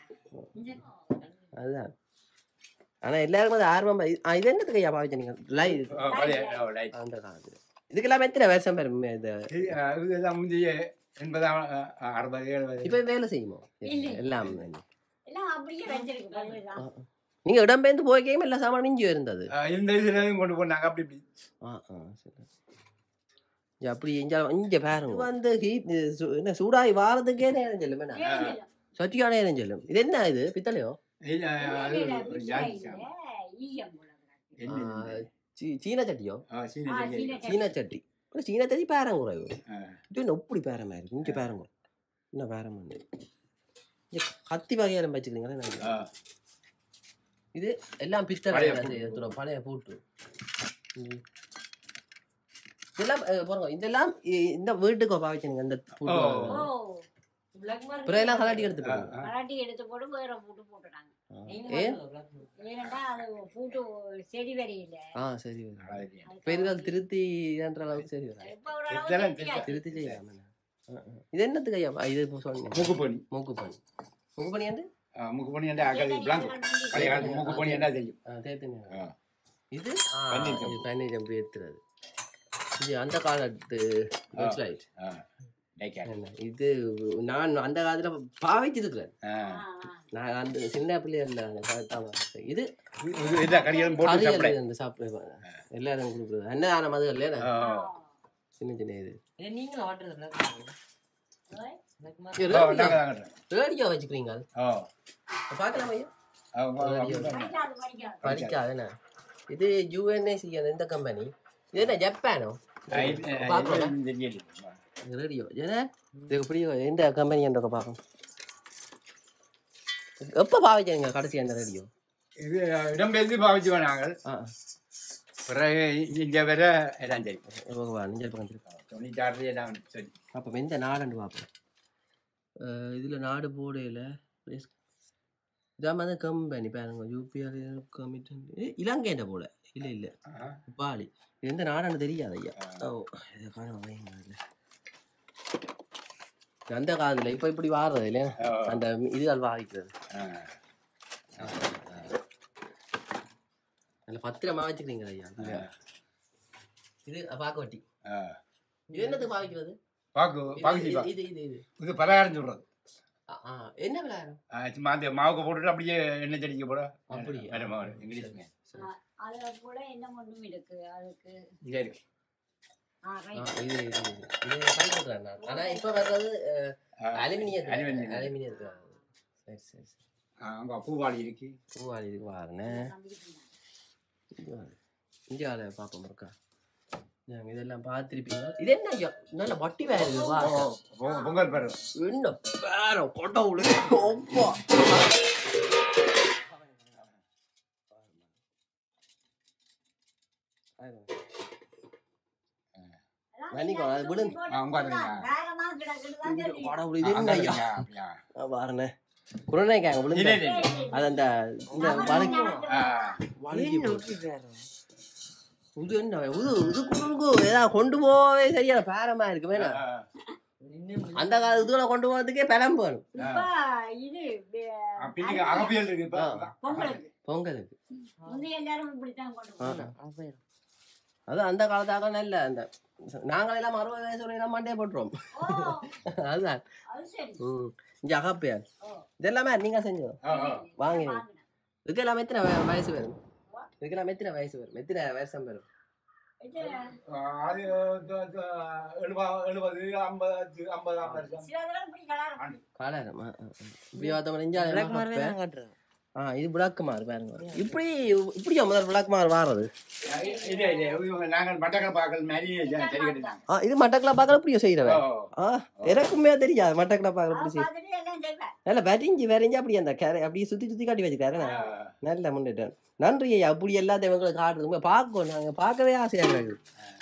Speaker 1: அதுதான் ஆனா எல்லாருக்கும் அது ஆர்வம் ப- ஆ, இது என்னத்துக்கு ஐயா பாவிச்சீங்க லைவ்
Speaker 2: ஆ, பழைய, ஓ, right.
Speaker 1: அந்த காலத்துல இதுக்கெல்லாம் எத்தனை வருஷம் பெரும் இது
Speaker 2: இது, ஆ, இதெல்லாம் முந்தைய எண்பதாம் ஆ, அறுபது எழுபது
Speaker 1: இப்ப வேலை செய்யுமோ
Speaker 3: இல்லை.
Speaker 1: எல்லாம்
Speaker 3: எல்லாம் அப்படியே வச்சிருக்கு பழையதான்.
Speaker 1: ஆ, ஆ. நீங்க இடம்பெயர்ந்து போய்க்கையும் எல்லா சாமானும் இஞ்சி இருந்தது
Speaker 2: ஆ, இந்த இதுல கொண்டு போனாங்க அப்படி இப்படி
Speaker 1: ஆ ஆ சரி இங்க அப்படி இங்க இங்க பாருங்க இது வந்து heat, இது சு- என்ன சூடாகி வாரத்துக்கே நேரம் செல்லும் என்ன
Speaker 3: ஏன் இல்லை?
Speaker 1: சட்டியான நேரம் செல்லும் இது என்ன இது பித்தளையோ
Speaker 2: இல்ல, அது
Speaker 3: இல்லை,
Speaker 2: ஒரு
Speaker 3: பிச்சை
Speaker 2: ஜாதி
Speaker 3: இல்லை.
Speaker 2: சாமான்.
Speaker 3: ஈயம் போல கிடக்கு.
Speaker 2: என்ன
Speaker 1: ஆ,
Speaker 2: இது?
Speaker 1: சீ- சீன சட்டியோ
Speaker 2: ஆ, சீனி
Speaker 3: ஆ,
Speaker 2: சட்னி.
Speaker 3: சீன
Speaker 1: சீன சட்டி அப்புறம் சீன சட்டி பேரம் குறைவு
Speaker 2: ஆ.
Speaker 1: இது என்ன எப்படி பேரமா இருக்கு இங்க பேரம் குறை என்ன பேரம் பண்ணு இங்க கத்தி வகையாரம் வச்சுக்கிறீங்களா
Speaker 2: ஆ.
Speaker 1: இது எல்லாம் பித்தளை
Speaker 2: பழைய
Speaker 1: அது
Speaker 2: பூட்டு.
Speaker 1: எடுத்துரும், பழைய பூட்டு ம். இதெல்லாம் அஹ், பாருங்க இதெல்லாம் இ- இந்த வீட்டுக்கு பாவிச்சுங்க இந்த பூட்டு
Speaker 2: ஓ.
Speaker 3: ஓ,
Speaker 1: அப்புறம் எல்லாம் கலாட்டி எடுத்து
Speaker 2: ஆ,
Speaker 1: போடுங்க
Speaker 2: ஆ.
Speaker 3: மராட்டி எடுத்து போட்டு வேற பூட்டு போட்டுட்டாங்க
Speaker 1: ஏன்
Speaker 3: ஏன்னா அது பூட்டு செடி வரையில
Speaker 1: ஆ சரி
Speaker 2: அழகு.
Speaker 1: பெருகால் திருத்தி என்ற அளவுக்கு சரி வராது.
Speaker 3: இப்ப ஓரளவு
Speaker 2: இதெல்லாம்
Speaker 3: திருப்தியாச்சு.
Speaker 1: திருத்தி செய்யலாம் என்ன? ஆ, ஆ. இது என்னத்துக்கு ஐயா இது இப்போ சொன்னீங்க
Speaker 2: மூக்கு பனி
Speaker 1: மூக்கு பண்ணி மூக்கு பண்ணி வந்து
Speaker 2: ஆ, மூக்கு பனி என்ன ஆகாது பிளாங்க் பழைய காலத்து மூக்கு பனி என்ன தெரியும்
Speaker 1: தேத்துங்க
Speaker 2: ஆ.
Speaker 1: இது
Speaker 2: பன்னீர் ஜம்பு.
Speaker 1: பன்னீர் ஜம்பு ஏத்துறது இது அந்த காலத்து வெப்சைட்
Speaker 2: ஆ. டைக்காட்.
Speaker 1: என்ன இது நான் அந்த காலத்துல பாவிச்சிருக்கிறேன்
Speaker 2: ஆ.
Speaker 1: நான் அந்த சின்ன பிள்ளையா இல்ல அந்த காலத்தான் பார்த்தேன். இது
Speaker 2: இது இதா கறியெல்லாம் போட்டு
Speaker 1: கறி
Speaker 2: சாப்பிட
Speaker 1: அந்த சாப்பிட எல்லாரும் கொடுக்குறது அன்னதான மது இல்லையா
Speaker 2: ஆ.
Speaker 1: சின்ன சின்ன இது
Speaker 4: நீங்களும் ஆட்டுறதுல
Speaker 1: இது
Speaker 2: ஆ,
Speaker 1: ரேடியோ
Speaker 2: நாங்க தாங்க.
Speaker 1: ரேடியோ வச்சுக்கிறீங்க
Speaker 2: ஆ.
Speaker 1: பார்க்கலாம் ஐயா
Speaker 2: ஆ, ஆ, அப்படி தான்.
Speaker 3: படிக்காது, படிக்காது.
Speaker 1: படிக்காது என்ன இது யூஎன்ஏசி இந்த கம்பெனி இது என்ன ஜப்பானோ
Speaker 2: ஆ, இது, ஆ,
Speaker 1: பார்க்கலாம்.
Speaker 2: இது தெரியல.
Speaker 1: ரேடியோ ஏன்னா இது எப்படி எந்த கம்பெனி என்ற பார்ப்போம் எப்போ பாவிச்சீங்க கடைசி அந்த ரேடியோ
Speaker 2: இது இடம்பெயர்ந்து பாவிச்சு நாங்கள்
Speaker 1: ஆ
Speaker 2: பிறகு இங்க வர எல்லாம் சரி
Speaker 1: பகவான் நெஞ்சல் பக்கம் திருப்பி
Speaker 2: தொண்ணூத்தாறு எல்லாம் சரி
Speaker 1: பார்ப்போம் எந்த நாடுன்னு பார்ப்போம் இதில் நாடு போடையில் இதான் வந்து கம்பெனி பாருங்க யூபிஆர் கமிட்டி இலங்கைன்ற போல இல்லை இல்லை
Speaker 2: ஆ.
Speaker 1: பாலி இது எந்த நாடுன்னு தெரியாது ஐயா ஓ இதை காணும் வைங்க இதுல. அந்த காலத்தில் இப்போ இப்படி வாடுறது இல்லையா
Speaker 2: ஆ.
Speaker 1: அந்த இதுகள் வாங்கிக்கிறது
Speaker 2: ஆ.
Speaker 1: அதில் பத்திரமா வச்சுக்கிறீங்க ஐயா இது. இது பாக்க வட்டி
Speaker 2: ஆ.
Speaker 1: இது என்னத்துக்கு பாவிக்கிறது
Speaker 2: பாக்கு பாக்கு
Speaker 1: இது-
Speaker 2: செய்வா.
Speaker 1: இது இது இது
Speaker 2: இது பலகாரம் சொல்றது
Speaker 1: ஆ, ஆ. என்ன விளையாடும்
Speaker 2: ஆ, சும்மா அந்த மாவுக்கு போட்டுட்டு அப்படியே எண்ணெய் செடிக்க போட
Speaker 1: அப்படியா?
Speaker 2: வேற மாவு இங்கிலீஷ்மே
Speaker 3: அதுல கூட என்ன ஒண்ணும் இருக்கு அதுக்கு
Speaker 2: இங்கே இருக்கு
Speaker 3: ஆ,
Speaker 1: ஆ,
Speaker 3: right.
Speaker 1: இது இது இது. இது பயன்படுத்துறேன் நான் ஆனா இப்ப வர்றது
Speaker 2: ஆ,
Speaker 1: அலுமினியம்
Speaker 2: அலுமினியம்.
Speaker 1: அலுமினியம் சரி சரி சரி
Speaker 2: ஆ, அங்க பூவாளி இருக்கு
Speaker 1: பூவாளி இதுக்கு வாருனேன்
Speaker 3: நம்பிக்கை.
Speaker 1: இந்தியாவில் பார்ப்போம் இருக்கா நாங்க இதெல்லாம் பார்த்துருப்பீங்க இது என்ன ஐயா நல்ல வட்டி வேறு இது வா
Speaker 2: ஓ, பொ- பொங்கல் பருவம்
Speaker 1: என்ன பேர கொட்டவுளு ஒப்பா மன்னிக்கோ, அது விடுங்க.
Speaker 2: ஆ, உங்க அதுங்க.
Speaker 3: வேகமா கிடக்குதுதான் தெரியும்.
Speaker 1: வாடா, இது என்ன ஐயா
Speaker 2: அப்படியா, அப்படியா.
Speaker 1: ஆ, பாருண்ணே குருணைக்காங்க
Speaker 2: இல்ல,
Speaker 1: விழுந்து
Speaker 2: இல்ல, இல்ல.
Speaker 1: அது அந்த இந்த வலிக்கு
Speaker 2: ஆ,
Speaker 1: வலிக்கு போச்சு. இது என்ன இது இது குறுங்கு ஏதாவது கொண்டு போகவே சரியான பேரமா இருக்கு
Speaker 2: ஆ,
Speaker 1: வேணாம்
Speaker 2: ஆ.
Speaker 1: அந்த கால இதுல கொண்டு போறதுக்கே பலம் போகணும்
Speaker 3: இப்ப இது
Speaker 2: ஆ, பின்னுக்கு அகப்பியல் இருக்கு இப்ப.
Speaker 1: ஆ.
Speaker 3: பொங்கலுக்கு
Speaker 1: பொங்கலுக்கு
Speaker 3: முந்தைய எல்லாரும் இப்படித்தான் கொண்டு
Speaker 1: ஆ.
Speaker 3: போவாங்க.
Speaker 1: அது அந்த காலத்தாக நல்ல அந்த நாங்கள் எல்லாம் அறுபது வயசு வரையும் மண்டே போட்டுருவோம்
Speaker 3: ஓ,
Speaker 1: அதுதான்
Speaker 3: அது சரி
Speaker 1: ம் இங்கே அகப்பையார்
Speaker 3: ஓ.
Speaker 1: இதெல்லாமே நீங்க செஞ்சோம்
Speaker 2: ஆ, ஆ.
Speaker 1: வாங்க
Speaker 3: வாங்கினேன்.
Speaker 1: இதுக்கு எல்லாம் எத்தனை வய- வயசு வரும் இதுக்கு எல்லாம் எத்தனை வயசு வரும் எத்தனை வருஷம் வரும்
Speaker 3: இது
Speaker 2: ஆ, அது த- த- எழுபது எழுபது ஐம்பது ஐம்பதாம் வருஷம்
Speaker 3: சில இதெல்லாம் இப்படி கலரும்.
Speaker 1: காலாயிரம் இப்படி பார்த்தோம் நெஞ்சா ஆ இது விளக்குமாறு பாருங்க இப்படி இப்படியா முதல் விளக்குமாறு வாரது
Speaker 2: இல்ல இல்ல இவங்க நாங்கள் மட்டக்கள பாக்கள் மாதிரி சரி கட்டினாங்க
Speaker 1: ஆ இது மட்டக்கில் பார்க்கல இப்படியோ செய்கிறவன்
Speaker 2: ஓ,
Speaker 1: ஆ எனக்குமே தெரியாது மட்டக்கில் பார்க்கல இப்படி
Speaker 3: அவன்
Speaker 1: செய்
Speaker 3: பார்த்துட்டு எல்லாம் செய்வேன்.
Speaker 1: நல்ல வரிஞ்சு வரைஞ்சு அப்படி அந்த கேரை அப்படியே சுற்றி சுற்றி காட்டி வச்சுக்காரு
Speaker 2: ஆ,
Speaker 1: நல்ல முன்னேற்றம் நன்றி ஐயா அப்படி எல்லாத்தையும் எங்களுக்கு காட்டுறது பார்க்கணும் நாங்கள் பார்க்கவே ஆசையாக இருக்குது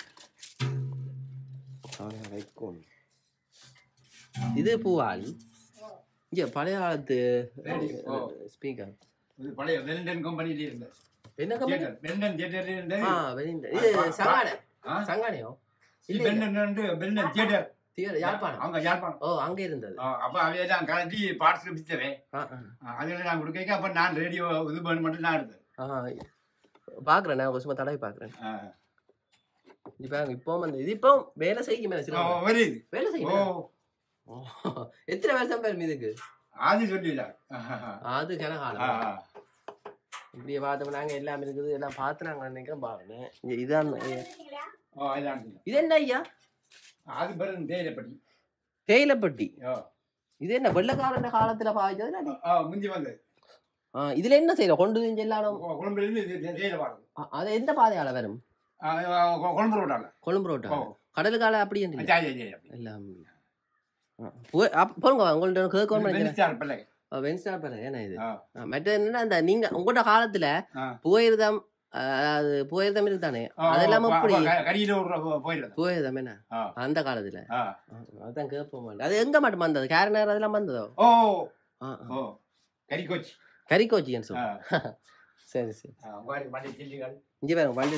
Speaker 1: வைக்கும் இது பூவாளி இங்கே பழைய காலத்து
Speaker 2: ஓ.
Speaker 1: ஸ்பீக்கர்
Speaker 2: இது பழைய வெலிண்டன் கம்பெனில இருந்தது
Speaker 1: என்ன கம்பெனி
Speaker 2: தியேட்டர் வெலிண்டன் தியேட்டர்ல இருந்து
Speaker 1: ஆ வெளிந்த இது சங்கானே
Speaker 2: ஆ?
Speaker 1: சங்கானையோ
Speaker 2: இது வெலிண்டன் வந்து வெலிண்டன் தியேட்டர்
Speaker 1: தீவிர யாழ்ப்பாணம்
Speaker 2: அவங்க யாழ்ப்பாணம்
Speaker 1: ஓ அங்கே இருந்தது
Speaker 2: ஆ, அப்ப அவையெல்லாம் கலட்டி பார்ட்ஸ் பிடிச்சவே
Speaker 1: ஆ ஆ
Speaker 2: அதில் நான் கொடுக்க அப்ப நான் ரேடியோ இது பண்ண மட்டும் நான் எடுத்தேன்
Speaker 1: ஆ பார்க்குறேன் நான் ஒரு சும்மா தடவை பார்க்குறேன்
Speaker 2: ஆ.
Speaker 1: இப்போ இப்போ வந்து இது இப்போ வேலை செய்யுமே
Speaker 2: ஓ,
Speaker 1: சில
Speaker 2: ஒரு இது
Speaker 1: வேலை
Speaker 2: ஓ
Speaker 1: செய்யும் எத்தனை வருஷம் பேர் இதுக்கு
Speaker 2: ஆதி சொல்லிடல
Speaker 1: அது கனகாலம் இப்படியே பார்த்தோம் நாங்கள் எல்லாம் இருக்குது எல்லாம் பார்த்து நாங்கள் நினைக்கிறோம் பாருங்க இங்க இதான் இ-
Speaker 3: இருக்கீங்களா?
Speaker 2: ஓ அதான்
Speaker 1: இது என்ன ஐயா
Speaker 2: அது பிறகு தேயிலைப்பட்டி
Speaker 1: தேயிலைப்பட்டி
Speaker 2: ஓ
Speaker 1: இது என்ன வெள்ளக்காரன் காலத்துல பாய்ச்சது இல்லாட்டி?
Speaker 2: ஆ முந்தி வந்து
Speaker 1: ஆ இதுல என்ன செய்யறோம் கொண்டு வந்து எல்லாரும்
Speaker 2: கொழும்புல இருந்து இது தே- தேயிலை வாடுது
Speaker 1: ஆ, அது எந்த பாதையால வரும்
Speaker 2: ஆ, ஆ, கொ- கொழும்பு ரோட்டால
Speaker 1: கொழும்பு ரோட்டா
Speaker 2: ஓ
Speaker 1: கடலுக்கால அப்படி என்று
Speaker 2: ஜாய் ஜாய் ஜாய் அப்படி
Speaker 1: எல்லாம் ஆ, போய் அப்ப போங்க உங்கள்ட்ட கேட்கணும் நினைக்கிறேன்
Speaker 2: வெனிஸ்டார் பிள்ளைங்க
Speaker 1: வென்ஸ்டா பாரு ஏன்னா இது
Speaker 2: ஆ.
Speaker 1: ஆ, மற்ற என்னன்னா அந்த நீங்க உங்களோட காலத்துல
Speaker 2: ஆ.
Speaker 1: புகையிரதம் அதாவது புகையிரதம் இருக்குதானே
Speaker 2: ஆ,
Speaker 1: அதெல்லாம்
Speaker 2: அப்ப-
Speaker 1: எப்படி
Speaker 2: அப்ப க- கரியில ஒரு ரூபா போயிடுது
Speaker 1: புகையிரதம் என்ன
Speaker 2: ஆ.
Speaker 1: அந்த காலத்துல
Speaker 2: ஆ.
Speaker 1: ஆ, அதான் கேட்போம் மாட்டேன் அது எங்க மட்டும் வந்தது கேரனர் அதெல்லாம் வந்ததோ
Speaker 2: ஓ
Speaker 1: ஆ, ஆ.
Speaker 2: ஓ கறிக்கோச்சி
Speaker 1: கறிக்கோச்சின்னு
Speaker 2: ஆ.
Speaker 1: சொல்லுங்க சரி சரி
Speaker 2: ஆ, உங்க மண்டி சில்லிகள்
Speaker 1: இங்கே பாருங்க வண்டி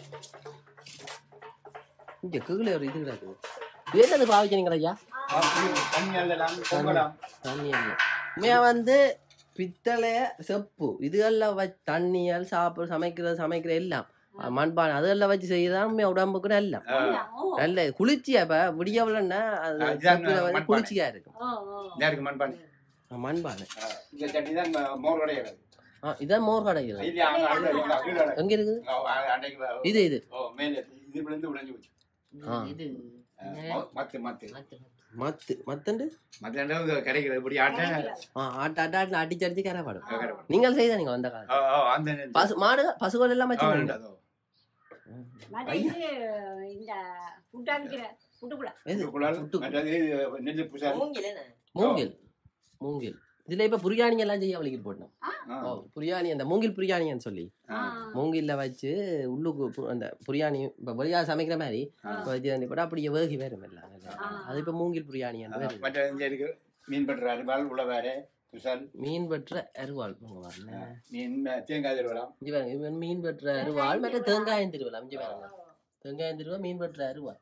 Speaker 1: இங்கே கீழே ஒரு இது கிடக்குது இது என்னது பாவிக்கிறீங்களா ஐயா
Speaker 2: ஆ, இது தண்ணி அள்ளலாம் பொங்கலாம்
Speaker 1: தண்ணி இல்லை உண்மையா வந்து பித்தளை செப்பு இதுகளில் வச்சு தண்ணியால் சாப்பிட சமைக்கிறது சமைக்கிற எல்லாம் அஹ் மண்பானை அதெல்லாம் வச்சு செய்யறதா உண்மையா உடம்புக்கு நல்ல
Speaker 2: ஆ,
Speaker 3: ஓ,
Speaker 1: நல்ல குளிர்ச்சியா இப்ப விடியவில்லைன்னா அது
Speaker 2: அதுதான்
Speaker 1: செப்புல வந்து
Speaker 2: மண்பானை.
Speaker 1: குளிர்ச்சியா இருக்கும்
Speaker 3: ஓ, ஓ.
Speaker 2: இதா இருக்கு மண்பானை
Speaker 1: அஹ் மண்பானை
Speaker 2: ஆ, இந்த சட்டி தான் மோர் கிடையாது
Speaker 1: ஆ இதான் மோர் கிடைக்குது
Speaker 2: இல்லையா அங்க அங்க அங்க கீழே கிடக்கு.
Speaker 1: எங்க இருக்குது
Speaker 2: ஆ, அ- அன்னைக்கு வ-
Speaker 1: இது இது
Speaker 2: ஓ மேலே இது விழுந்து உடைஞ்சு போச்சு
Speaker 1: ஆ.
Speaker 4: இது
Speaker 2: ஆ, ம- மத்து மத்து
Speaker 4: மாத்து.
Speaker 1: மத்து மத்தண்டு
Speaker 2: மத்த ரெண்டாவது கிடைக்கிறது இப்படி ஆட்ட
Speaker 1: ஆ ஆட்ட ஆட்ட ஆட்ட அடிச்சு அடிச்சு கரைப்பாடும்
Speaker 2: ஆ, கரைப்பாடும்.
Speaker 1: நீங்கள் செய்தா நீங்க வந்த காலம்
Speaker 2: ஆ, ஆ, அந்த நெல்.
Speaker 1: பசு மாடு பசுகள் எல்லாம்
Speaker 2: ஆ,
Speaker 1: வச்சு
Speaker 2: ரெண்டாவது.
Speaker 3: மற்ற இது இந்த புட்டா விக்கிற புட்டுக்குள்ள
Speaker 1: எது?
Speaker 2: இது குழல்,
Speaker 1: புட்டு.
Speaker 2: மற்றது நெல்லு புசாரி.
Speaker 4: மூங்கில் என்ன?
Speaker 1: மூங்கில் மூங்கில் இதுல இப்ப புரியாணி எல்லாம் செய்ய வலிக்கிட்டு போட்டோம்
Speaker 2: ஆ,
Speaker 1: ஓ புரியாணி அந்த மூங்கில் புரியாணின்னு சொல்லி
Speaker 2: ஆ,
Speaker 1: மூங்கில்ல வச்சு உள்ளுக்கு பு- அந்த புரியாணி இப்ப வெளியா சமைக்கிற மாதிரி
Speaker 2: ஆ.
Speaker 1: இப்ப இது வந்து கூட அப்படியே வேகி வேறும் எல்லாம்
Speaker 3: ஆ.
Speaker 1: அது இப்ப மூங்கில்
Speaker 2: ஆ,
Speaker 1: புரியாணி வருது
Speaker 2: மற்ற இங்க இருக்கு மீன் பற்ற அரிவாள் உளவாறு புசல்
Speaker 1: மீன் பெற்ற அருவாள் உங்க வரல
Speaker 2: மீன் தேங்காய் திருவலாம்
Speaker 1: இங்க பாருங்க இது வந்து மீன் பெற்ற அருவாள் மற்ற தேங்காயம் திருவலாம் இங்க பாருங்க தேங்காயம் திருவா மீன் பெற்ற அருவாள்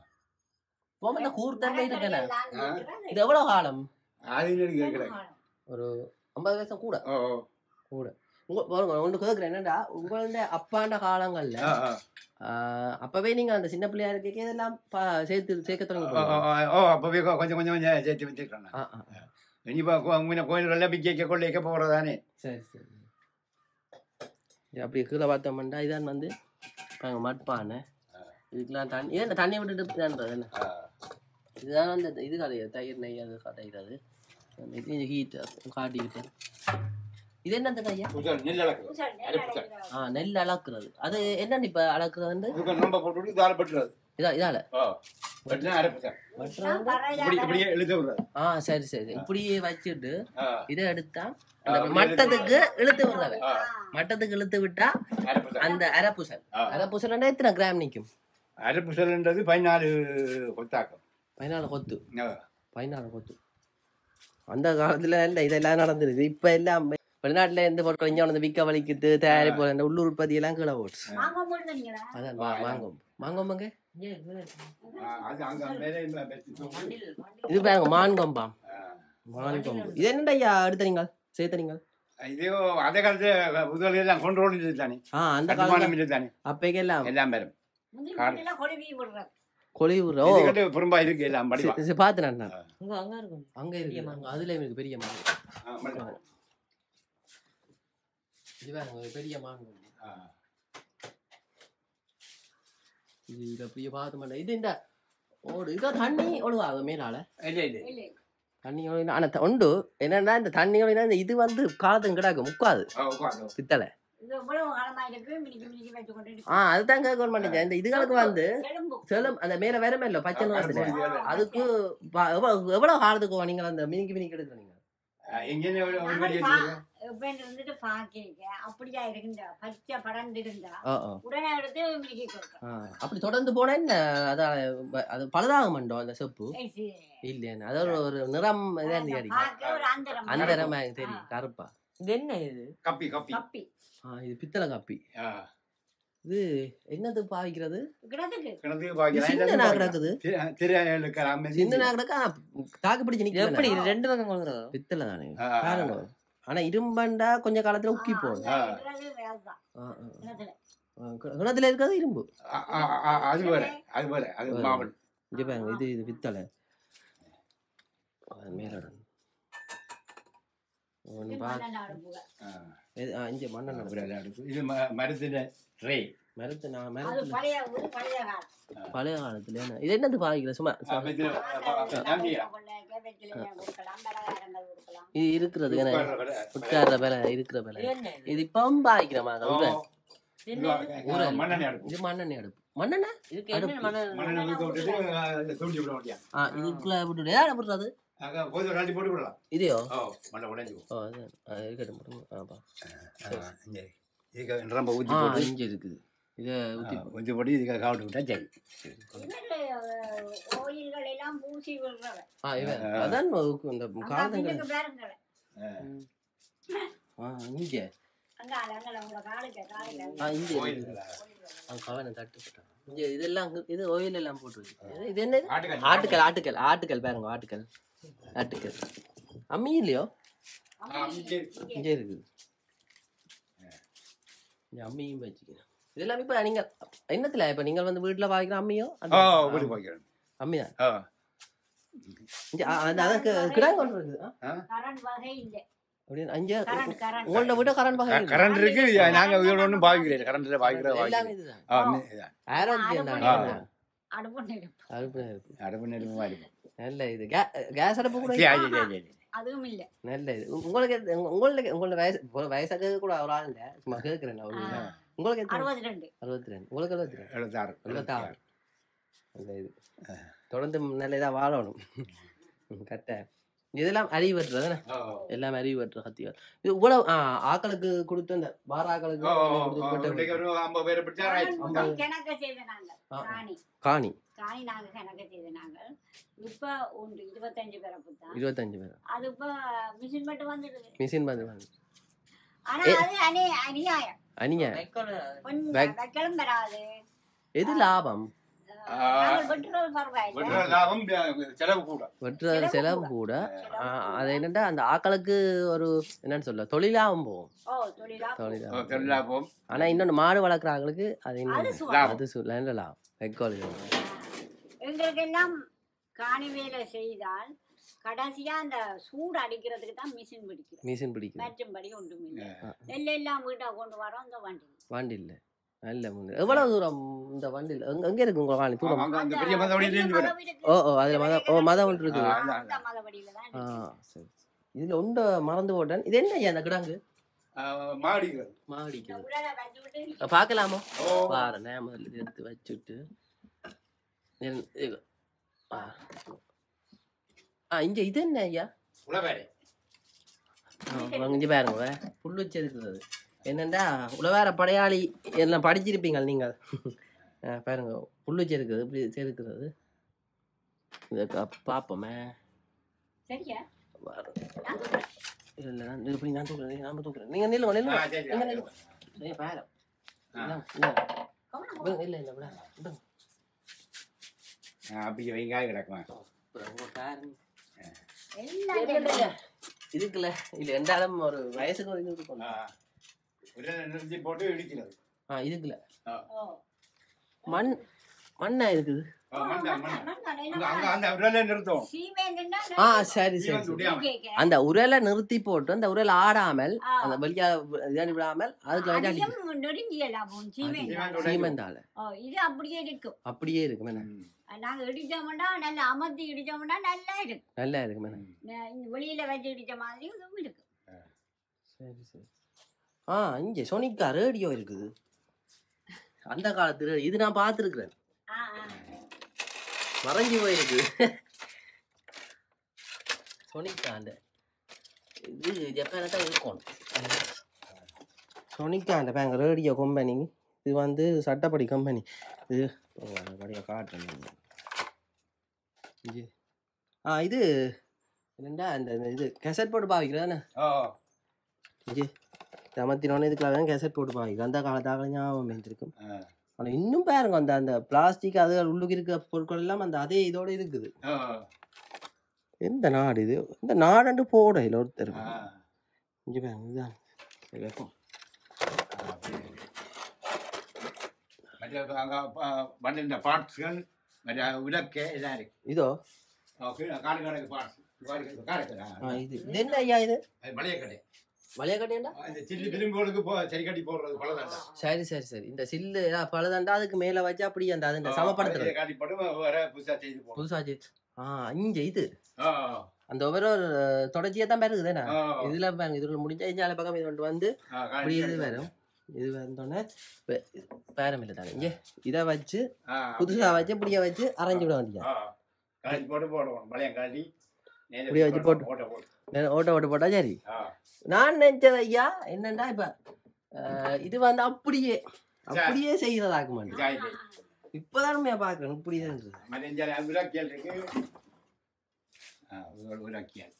Speaker 1: போம இந்த கூர்த்தன்மை இருக்கல இது எவ்வளவு காலம்
Speaker 2: அது இருக்கு கிடக்கு
Speaker 1: ஒரு ஐம்பது வருஷம் கூட
Speaker 2: ஓ ஓ.
Speaker 1: உங்க பாருங்க ஒன்று கேட்குறேன் என்னடா உங்களோட அப்பாண்ட காலங்கள்ல
Speaker 2: ஆ, ஆ.
Speaker 1: ஆஹ் அப்பவே நீங்க அந்த சின்ன பிள்ளையா இருக்க இதெல்லாம் பா- சேர்த்து சேர்க்க
Speaker 2: ஓ,
Speaker 1: தொடங்க
Speaker 2: ஓ, ஓ, ஓ, அப்பவே கொ- கொஞ்சம் கொஞ்சம் கொஞ்சம் சேர்த்து வச்சிருக்கேன் நான்.
Speaker 1: ஆ ஆ
Speaker 2: இனிப்பா கோ- முன்ன கோயில்கள்ல பிக்கேக்க கொள்ளைக்க போறதானே
Speaker 1: சரி சரி இது அப்படி கீழே பார்த்தோம்னா இதான் வந்து பாருங்க மட்பானை இதுக்கெல்லாம் தண்ணி ஏன் தண்ணி விட்டுட்டு தான்றது என்ன இதுதான் அந்த இது கிடையாது தயிர் நெய் அது கிடையாது இது ஹீட் காட்டிக்கிட்டு இது என்னது ஐயா
Speaker 2: புசல் நெல் அளக்குது
Speaker 1: ஆ நெல் அளக்குறது அது என்னன்னு இப்ப அளக்குறது வந்து
Speaker 2: இதுக்கு நம்ப போட்டு தாள் பட்டுறது
Speaker 1: இதா இதால
Speaker 2: ஓ பட்டுனா அரை புசல்
Speaker 1: வெட்டுறது
Speaker 2: இப்படி இப்படியே இழுத்து விடுறது
Speaker 1: ஆ சரி சரி இப்படியே வச்சுட்டு
Speaker 2: ஆ,
Speaker 1: இதை எடுத்தா
Speaker 2: ஆ,
Speaker 1: அந்த
Speaker 2: அப்படியே
Speaker 1: மட்டத்துக்கு இழுத்து விடுறவ
Speaker 2: ஆ,
Speaker 1: மட்டத்துக்கு இழுத்து விட்டா
Speaker 2: அரை புசல்
Speaker 1: அந்த அரைப்புசல்
Speaker 2: ஆ.
Speaker 1: அரைப்புசல் எத்தனை கிராம் நிக்கும்
Speaker 2: அரை புசல்ன்றது பதினாலு கொத்தாக்கம்
Speaker 1: பதினாலு கொத்து
Speaker 2: ஆ,
Speaker 1: பதினாறு கொத்து அந்த காலத்துல இல்ல இதெல்லாம் நடந்துருக்கு இப்ப எல்லாம் வெளிநாட்டுல இருந்து பொருட்கள் இங்க வந்து விற்க வலிக்குது தயாரிப்பு இந்த உள்ளூர் உற்பத்தி எல்லாம் கீழே போட்டு
Speaker 3: வாங்க போடுறீங்களா
Speaker 1: அதான் மா- மாங்கொம்பு மாங்கொம்புங்க
Speaker 2: அது அங்க மேலே இந்த பெத்து
Speaker 1: இது பாருங்க மான்கொம்பாம் மான்கொம்பு இது என்னடா ஐயா எடுத்தீங்க சேர்த்தனீங்க
Speaker 2: இது அதே காலத்துல முதலெல்லாம் கொண்டு தானே
Speaker 1: ஆ அந்த
Speaker 2: கட்டுமானம்
Speaker 1: காலத்துல
Speaker 2: இல்லை தானே
Speaker 1: அப்பைக்கெல்லாம்
Speaker 2: எல்லாம் பேரும்
Speaker 3: முந்திரி
Speaker 2: காடு.
Speaker 3: கொட்டையில கொழுவி விடுறது
Speaker 1: கொலிவுறோ
Speaker 2: இது கட்டு புறம்பா இருக்கு எல்லாம் படிவா
Speaker 1: பார்த்து நான்
Speaker 4: அங்க அங்க இருக்கும்
Speaker 1: அங்க இருக்கு அங்க அதுல இருக்கு பெரிய மான் இது பாருங்க ஒரு பெரிய மான்கொம்பு இது இது அப்படியே பார்த்து மாட்டேன் இது இந்த ஓடு இதோ தண்ணி ஒழுகாது மேலால
Speaker 2: இல்லை இல்லை
Speaker 3: இல்லை
Speaker 1: தண்ணி ஒழுகினா ஆனா த- உண்டு என்னன்னா இந்த தண்ணி ஒழுகினா இந்த இது வந்து காலத்துக்கு கிடாக்கு முக்காது பித்தளை
Speaker 3: இது எவ்வளவு காலமா இருக்கு மினிக்கு மினிக்கு வச்சு கொண்டு
Speaker 1: ஆ அதுதான் கேட்க மாட்டேங்க இந்த இதுகளுக்கு வந்து
Speaker 3: செலும்பு
Speaker 1: செலும் அந்த மேல வேறமே இல்ல பச்சை நிறத்துல அதுக்கு ப- எவ்வளவு எவ்வளவு காலத்துக்கு நீங்க அந்த மினிக்கு மினிக்கு எடுக்கிறீங்க
Speaker 2: எங்கேயும் ஒரு ஒரு வழி
Speaker 3: நாங்கள்
Speaker 2: வச்சிருக்கோம்
Speaker 3: இப்ப இருந்துட்டு பாக்க அப்படியா இருக்குண்டா பச்சை படர்ந்து இருந்தா
Speaker 1: ஆ, ஆ,
Speaker 3: உடனே எடுத்து மினிக்கி கொடுக்கும்
Speaker 1: ஆ. அப்படி தொடர்ந்து போனா என்ன அது அது பழுதாக மாட்டோம் அந்த செப்பு இல்லையா அது ஒரு ஒரு நிறம் இதா இருந்து அடிக்கும்
Speaker 3: பார்க்க ஒரு அந்தரம்
Speaker 1: அந்த நிறம் எனக்கு தெரியும் கருப்பா
Speaker 4: இது என்ன இது
Speaker 2: கப்பி கப்பி
Speaker 3: கப்பி
Speaker 1: ஆ, இது பித்தளை காப்பி
Speaker 2: ஆ.
Speaker 1: இது என்னது பாவிக்கிறது
Speaker 3: கிடத்துக்கு
Speaker 2: கிணத்துக்கு
Speaker 1: இது
Speaker 2: பாய்க்கலாம்.
Speaker 1: சின்ன
Speaker 2: எல்லாத்தையும்
Speaker 1: நாக்கு
Speaker 2: பாய்க்கலாம்.
Speaker 1: கிடக்குது
Speaker 2: திரு- திரையாழ் இருக்கிறாம
Speaker 1: சின்ன நாக்கு கிடக்கு ஆனா தாக்கு பிடிச்சு
Speaker 4: இது எப்படி
Speaker 1: நிக்க
Speaker 4: இது ரெண்டு பக்கம் கொடுக்குறதா
Speaker 1: பித்தளை தானே
Speaker 2: ஆ,
Speaker 1: பாருங்க ஆனா இரும்பண்டா கொஞ்ச காலத்துல உக்கி போடும்
Speaker 2: ஆ.
Speaker 3: வேலைதான்
Speaker 1: ஆ, ஆ.
Speaker 3: கிணத்துல
Speaker 1: ஆ, கி- கிணத்துல இருக்கிறது இரும்பு
Speaker 2: ஆ, ஆ, ஆ, அது வேற அது வேற அது
Speaker 1: வேற.
Speaker 2: மாவல்
Speaker 1: இங்க பாருங்க இது இது பித்தளை அது மேலடன் ஒன்று பா
Speaker 3: மண்ணெண்ணெய் அடுப்புக.
Speaker 1: இது- ஆ, இங்க மண்ணெண்ண
Speaker 2: அப்புறம் அடுப்பு. இது ம- மரத்துல ட்ரே
Speaker 1: மரத்து நான்
Speaker 3: அது
Speaker 1: மரத்து
Speaker 3: பழைய ஒரு பழைய காலம்
Speaker 1: பழைய காலத்துல என்ன இது என்னது பாவிக்கிற சும்மா சும்மா.
Speaker 2: நம்பியா
Speaker 3: வெற்றிலையும் கொடுக்கலாம் பலகாரங்கள் கொடுக்கலாம்
Speaker 1: இது இருக்கிறது என்ன உட்கார்ற வேலை இருக்கிற வேலை
Speaker 4: இது என்ன இது
Speaker 1: இது இப்பவும் பாவிக்கிற மாதிரி
Speaker 4: இது என்ன இது?
Speaker 2: மண்ணெண்ணெய் அடுப்பு
Speaker 1: இது மண்ணெண்ணெய் அடுப்பு மண்ணெண்ணெய்
Speaker 4: இதுக்கு என்ன மணல்
Speaker 2: மண்ணெண்ணெய் ஊத்த விட்டுட்டு அதை தூண்டி விட முடியா
Speaker 1: ஆ இதுக்குள்ள விட்டுட்டு ஏன் விடுறது
Speaker 2: அங்க போது ரெண்டு போட்டு விடலாம்
Speaker 1: இதையோ
Speaker 2: ஓ மண்ணை உடைஞ்சு
Speaker 1: ஓ அது ஆ, இருக்கட்டும் போடுங்க. ஆப்பா
Speaker 2: இதுக்கு ரொம்ப ஊற்றி
Speaker 1: ஆ
Speaker 2: போட்டு
Speaker 1: இங்க இருக்குது இதை ஊத்தி
Speaker 2: ஊற்றி போட்டு இதுக்கு காவட்டு விட்டா சரி
Speaker 3: இவரு கோயில்கள் எல்லாம் பூசி விடுறவன்
Speaker 1: ஆ இவன் அதான் இந்த
Speaker 3: அங்க
Speaker 1: காலங்கள்
Speaker 3: பின்னுக்கு பாருங்களேன்
Speaker 1: ஆ இங்க
Speaker 3: அங்க அங்க உங்க காலுக்கு காலுக்கு
Speaker 1: ஆ இங்க
Speaker 2: கோயில்
Speaker 1: அவன் கவனை தட்டு போட்டான் இங்க இதெல்லாம் அங்க- இது oil எல்லாம் போட்டு வச்சு இது என்னது
Speaker 2: ஆட்டுக்கல்
Speaker 1: ஆட்டுக்கல் ஆட்டுக்கல் ஆட்டுக்கல் பாருங்க ஆட்டுக்கல் ஆட்டுக்கல் அம்மி இல்லையோ
Speaker 2: ஆ, இங்கே
Speaker 1: இங்க இருக்குது இங்க அம்மியும் வச்சுக்கிறேன் இதெல்லாம் இப்ப நீங்க என்னத்துல இப்ப நீங்க வந்து வீட்டுல வாங்கிக்கிற அம்மியோ அந்த
Speaker 2: ஓ வீட்டு போய்க்கிறேன்
Speaker 1: அம்மிதான்
Speaker 2: ஓ
Speaker 1: இங்க அ- அந்த அதற்கு கிடாங்க கொண்டு இருக்குது ஆ,
Speaker 3: கரண்ட் வகை இல்ல
Speaker 1: அப்படின்னு அங்க
Speaker 3: கரண்ட் கரண்ட்
Speaker 1: உங்கள்ட்ட விட கரண்ட் பகை இல்லை.
Speaker 2: கரண்ட் இருக்கு நாங்க இதோட ஒன்றும் பாவிக்கிறேன் கரண்ட்ல பாவிக்கிற
Speaker 1: எல்லாமே
Speaker 2: பாவிக்கிறேன்
Speaker 1: இதுதான்
Speaker 2: ஆ நீ- இதான்.
Speaker 1: ஆரோக்கியம் தான்
Speaker 2: ஆ.
Speaker 3: அடுப்பு நெருப்பு
Speaker 1: அடுப்பு இருக்கு
Speaker 2: அடுப்பு நெருப்பு இருக்கும்
Speaker 1: நல்ல இது கே- கேஸ் அடுப்பு கூட
Speaker 2: சரி, சரி, சரி, சரி.
Speaker 3: அதுவும் இல்ல
Speaker 1: நல்ல இது உ- உங்களுக்கு எத்த- உங்க- உங்களுக்கு உங்களோட வயசு உங்க வயசாக கூட ஒரு ஆள் இல்ல சும்மா கேட்கிறேன் நான் ஒரு
Speaker 3: ஆ.
Speaker 1: உங்களுக்கு எத்தனை
Speaker 3: அறுபத்தி ரெண்டு
Speaker 1: அறுபத்தி ரெண்டு உங்களுக்கு அறுபத்தி ரெண்டு
Speaker 2: எழுபத்தாறு
Speaker 1: எழுபத்தாறு நல்ல இது தொடர்ந்து நல்ல இதா வாழணும் கட்ட இதெல்லாம் அறிவு பெற்றதானே
Speaker 2: ஓ,
Speaker 1: எல்லாம் அறிவு பெற்ற கத்திகள் இது இவ்வளவு ஆ, ஆக்களுக்கு கொடுத்த இந்த வார ஆக்களுக்கு
Speaker 2: ஓ, ஓ, ஓ,
Speaker 1: கொடுத்து போட்ட
Speaker 2: இன்னைக்கு ஒரு ஐம்பது பேரை பிடிச்சா right.
Speaker 3: முதல் கணக்க செய்த நாங்கள்
Speaker 1: ஆ.
Speaker 3: காணி
Speaker 1: காணி
Speaker 3: காணி நாங்க கணக்க செய்த நாங்கள் இப்ப உண்டு இருபத்தஞ்சு பிறப்பு தான்
Speaker 1: இருபத்தஞ்சு பேர்
Speaker 3: அது இப்ப மிஷின் மட்டும் வந்துடுது
Speaker 1: மிஷின் வந்து வாங்க
Speaker 3: ஆனா அது அனே அநியாயம்
Speaker 1: அணிங்க
Speaker 4: வைக்கோல்
Speaker 3: கொஞ்சம்
Speaker 1: Back-
Speaker 3: வைக்கலும் பெறாது
Speaker 1: எது லாபம்
Speaker 3: நாங்கள் வெட்டுறது பரவாயில்லை
Speaker 2: வெட்டுற லாபம் செலவு கூட
Speaker 1: வெட்டுறது செலவு கூட ஆ, அது என்னன்னா அந்த ஆக்களுக்கு ஒரு என்னன்னு சொல்ல தொழிலாகவும் போகும்
Speaker 3: ஓ தொழிலா
Speaker 2: ஓ,
Speaker 1: தொழிலாகவும்
Speaker 2: தொழில் லாபம்
Speaker 1: ஆனா இன்னொன்னு மாடு வளர்க்குற ஆக்களுக்கு அது
Speaker 3: அது
Speaker 1: இன்னும்
Speaker 3: சுகம்.
Speaker 1: அது சு- நல்ல லாபம் வைக்கோல்
Speaker 3: எங்களுக்கு எல்லாம் காணி வேலை செய்தால் கடைசியா அந்த சூடு அடிக்கிறதுக்கு தான் மிஷின் பிடிக்கிறோம்
Speaker 1: மிஷின் பிடிக்குது
Speaker 3: மற்றும்படி ஒன்றும் இல்லை
Speaker 1: ஆ.
Speaker 3: நெல் எல்லாம் வீட்டை கொண்டு வரோம் இந்த வண்டி
Speaker 1: வண்டி இல்ல நல்ல முன்னு எவ்வளவு தூரம் இந்த வண்டியில் எங்க எங்க இருக்கு உங்க காணி தூரம்
Speaker 2: அங்க அந்த பெரிய மதவடியில இருந்து வரும்
Speaker 3: மதம் இருக்கு.
Speaker 1: ஓ ஓ அதுல மதம் ஓ மதம் ஒன்று இருக்குது
Speaker 2: ஆ, அதான்,
Speaker 3: அந்த மதவடியில தான்
Speaker 1: ஆ
Speaker 3: இருக்கு.
Speaker 1: சரி இதுல ஒன்றை மறந்து போட்டேன் இது என்ன ஐயா அந்த கிடாங்கு
Speaker 2: ஆ, மாடிக்கிறது
Speaker 3: இந்த
Speaker 1: மாடிக்குது
Speaker 3: உடலை வச்சு விட்டு
Speaker 1: பார்க்கலாமா
Speaker 2: ஓ
Speaker 1: பாருண்ணே முதல்ல இதை எடுத்து வச்சுட்டு என்- இது. ஆ. ஆ இங்க இது என்ன ஐயா
Speaker 2: உழவேரை
Speaker 1: ஆ, வாங்க, இங்க பாருங்க புல் வச்சு இருக்கிறது என்னண்டா உழவார படையாளி எல்லாம் படிச்சிருப்பீங்க நீங்கள் ஆ, பாருங்க புல் வச்சு இருக்குது இப்படி செருக்கிறது இதை க- பார்ப்போமே
Speaker 3: சரியா
Speaker 1: இல்ல இல்ல நான் இப்படி நான் தூக்குறேன் நான் தூக்குறேன் நீங்க நில்லுங்க
Speaker 2: ஆ,
Speaker 1: நில்லுங்க
Speaker 2: சரி,
Speaker 1: நீங்க
Speaker 2: சரி.
Speaker 1: நில்லுங்க ஏய் பாரு
Speaker 2: ஆ.
Speaker 1: இல்ல இல்ல
Speaker 3: கவனம்
Speaker 1: விடுங்க, இல்ல இல்ல விட விடுங்க
Speaker 2: ஆ, அப்படி வெங்காயம் கிடக்குமா
Speaker 1: உங்க பாரு
Speaker 3: எல்லாம்
Speaker 1: இதுக்குல இல்ல ரெண்டாலும் ஒரு வயசுக்கு ஒரு இது இருக்கும்
Speaker 2: ஆ. உடனே நிறுத்தி போட்டு இடிக்கிறது
Speaker 1: ஆ இதுக்குல
Speaker 3: ஓ.
Speaker 1: மண் மண்ணா இருக்குது
Speaker 2: ஆ, மண்டான், மண்டான்.
Speaker 3: மண்டான்,
Speaker 2: அங்க
Speaker 3: என்ன
Speaker 2: அங்க அந்த உடனே நிறுத்தும்
Speaker 3: சீமேந்துன்னா
Speaker 1: ஆ
Speaker 3: நான்
Speaker 1: சரி
Speaker 2: நீ
Speaker 1: சரி
Speaker 2: வந்து
Speaker 1: சரி.
Speaker 2: முடியாம
Speaker 3: கேட்கிறேன்.
Speaker 1: அந்த உரலை நிறுத்தி போட்டு அந்த உரல் ஆடாமல்
Speaker 3: ஆ.
Speaker 1: அந்த வெளியா இதாண்டி விடாமல் அதுக்குள்ள வச்சு அடிக்கும்
Speaker 3: அதையும் நெருங்கியலாம் உன் சீமேந்தால.
Speaker 2: சீமேந்தோட
Speaker 1: சீமெந்தால
Speaker 3: ஓ, இது அப்படியே இருக்கும்
Speaker 1: அப்படியே இருக்கு மேடம்
Speaker 2: ம்.
Speaker 3: நாங்க இடிச்சோம்னா நல்லா அமர்த்தி இடிச்சோம்னா நல்லா இருக்கும்
Speaker 1: நல்லா இருக்கு மேடம்
Speaker 3: ந- இந்த வெளியில வச்சு இடிச்ச மாதிரி இதுவும் இருக்கும்
Speaker 1: சரி சரி ஆ இங்கே சோனிக்கா ரேடியோ இருக்குது அந்த காலத்து radio. இது நான் பார்த்துருக்குறேன்
Speaker 3: ஆ, ஆ.
Speaker 1: மறைஞ்சு போயிருக்கு சோனிக்கா அந்த இது ஜப்பான தான் இருக்கும் சோனிக்கா அந்த பேங்க் ரேடியோ கம்பெனி இது வந்து சட்டப்படி கம்பெனி இது படியாக காட்டுறேன் இது ஆ இது என்னண்டா அந்த இந்த இது கெசட் போட்டு பாவிக்கிறதானே
Speaker 2: ஆ,
Speaker 1: இது தமத்தினோட இதுக்குள்ள தான் கெசட் போட்டு பாவிக்கிறோம் அந்த காலத்தாக ஞாபகம் இருந்திருக்கும்
Speaker 2: ஆ.
Speaker 1: ஆனால் இன்னும் பாருங்க அந்த அந்த பிளாஸ்டிக் அது உள்ளுக்கு இருக்க பொருட்கள் எல்லாம் அந்த அதே இதோட இருக்குது
Speaker 2: ஆ,
Speaker 1: எந்த நாடு இது இந்த நாடு போட இல்லை ஒருத்தர்
Speaker 2: ஆ.
Speaker 1: இங்கே பாருங்க இதுதான் சரி வைப்போம்
Speaker 2: மற்ற அங்க ப- வண்டிருந்த பார்ட்ஸ்கள் மற்ற விளக்கு எல்லாம் இருக்கு
Speaker 1: இதோ
Speaker 2: ஆ, கீழே காடு கணக்கு பார்ட்ஸ் காடு
Speaker 1: ஆ இது இது என்ன ஐயா இது
Speaker 2: அது மளிகை கடை
Speaker 1: வளைய கட்டியண்டா
Speaker 2: இந்த சில்லி விளிம்புகளுக்கு போ சரி கட்டி போடுறது பலதாண்டா
Speaker 1: சரி சரி சரி இந்த சில்லு ஆ, பழுதாண்டா அதுக்கு மேலே வச்சு அப்படியே அந்த அது சமப்படுத்துறது
Speaker 2: காட்டி போட்டு வேற புதுசா செய்து போடும்
Speaker 1: புதுசாச்சு ஆ இங்கே இது
Speaker 2: ஆ,
Speaker 1: அந்த ஒவ்வொரு தொடர்ச்சியாக தான் பாருங்க தானே
Speaker 2: ஆ,
Speaker 1: இதுல பாருங்க இதுல முடிஞ்சா இஞ்சால பக்கம் இது கொண்டு வந்து
Speaker 2: ஆ, காட்டி
Speaker 1: அப்படி இது
Speaker 2: கட்டி
Speaker 1: வரும் இது வந்தோடனே பேரமில்லை தானே இங்கே இதை வச்சு
Speaker 2: ஆ,
Speaker 1: புதுசா வச்சு இப்படியே வச்சு அரைஞ்சு விட வேண்டியது
Speaker 2: ஆ, காட்டி போட்டு போடுவோம் பழையம் காட்டி நேரா
Speaker 1: இப்படியே வச்சு போட்டு.
Speaker 2: ஓட்ட போட்டு
Speaker 1: ஓட்ட ஓட்ட போட்டா சரி
Speaker 2: ஆ,
Speaker 1: நான் நினைச்சது ஐயா என்னண்டா இப்ப அஹ், இது வந்து அப்படியே அப்படியே செய்யறதாக்க மாட்டேன்
Speaker 2: காய் காய்.
Speaker 1: இப்பதான் உண்மையா பாக்குறேன் இப்படிதான்
Speaker 2: மற்ற இந்தியாவில் அது விளக்கியல் இருக்கு ஆ, ஒரு விளக்கியல்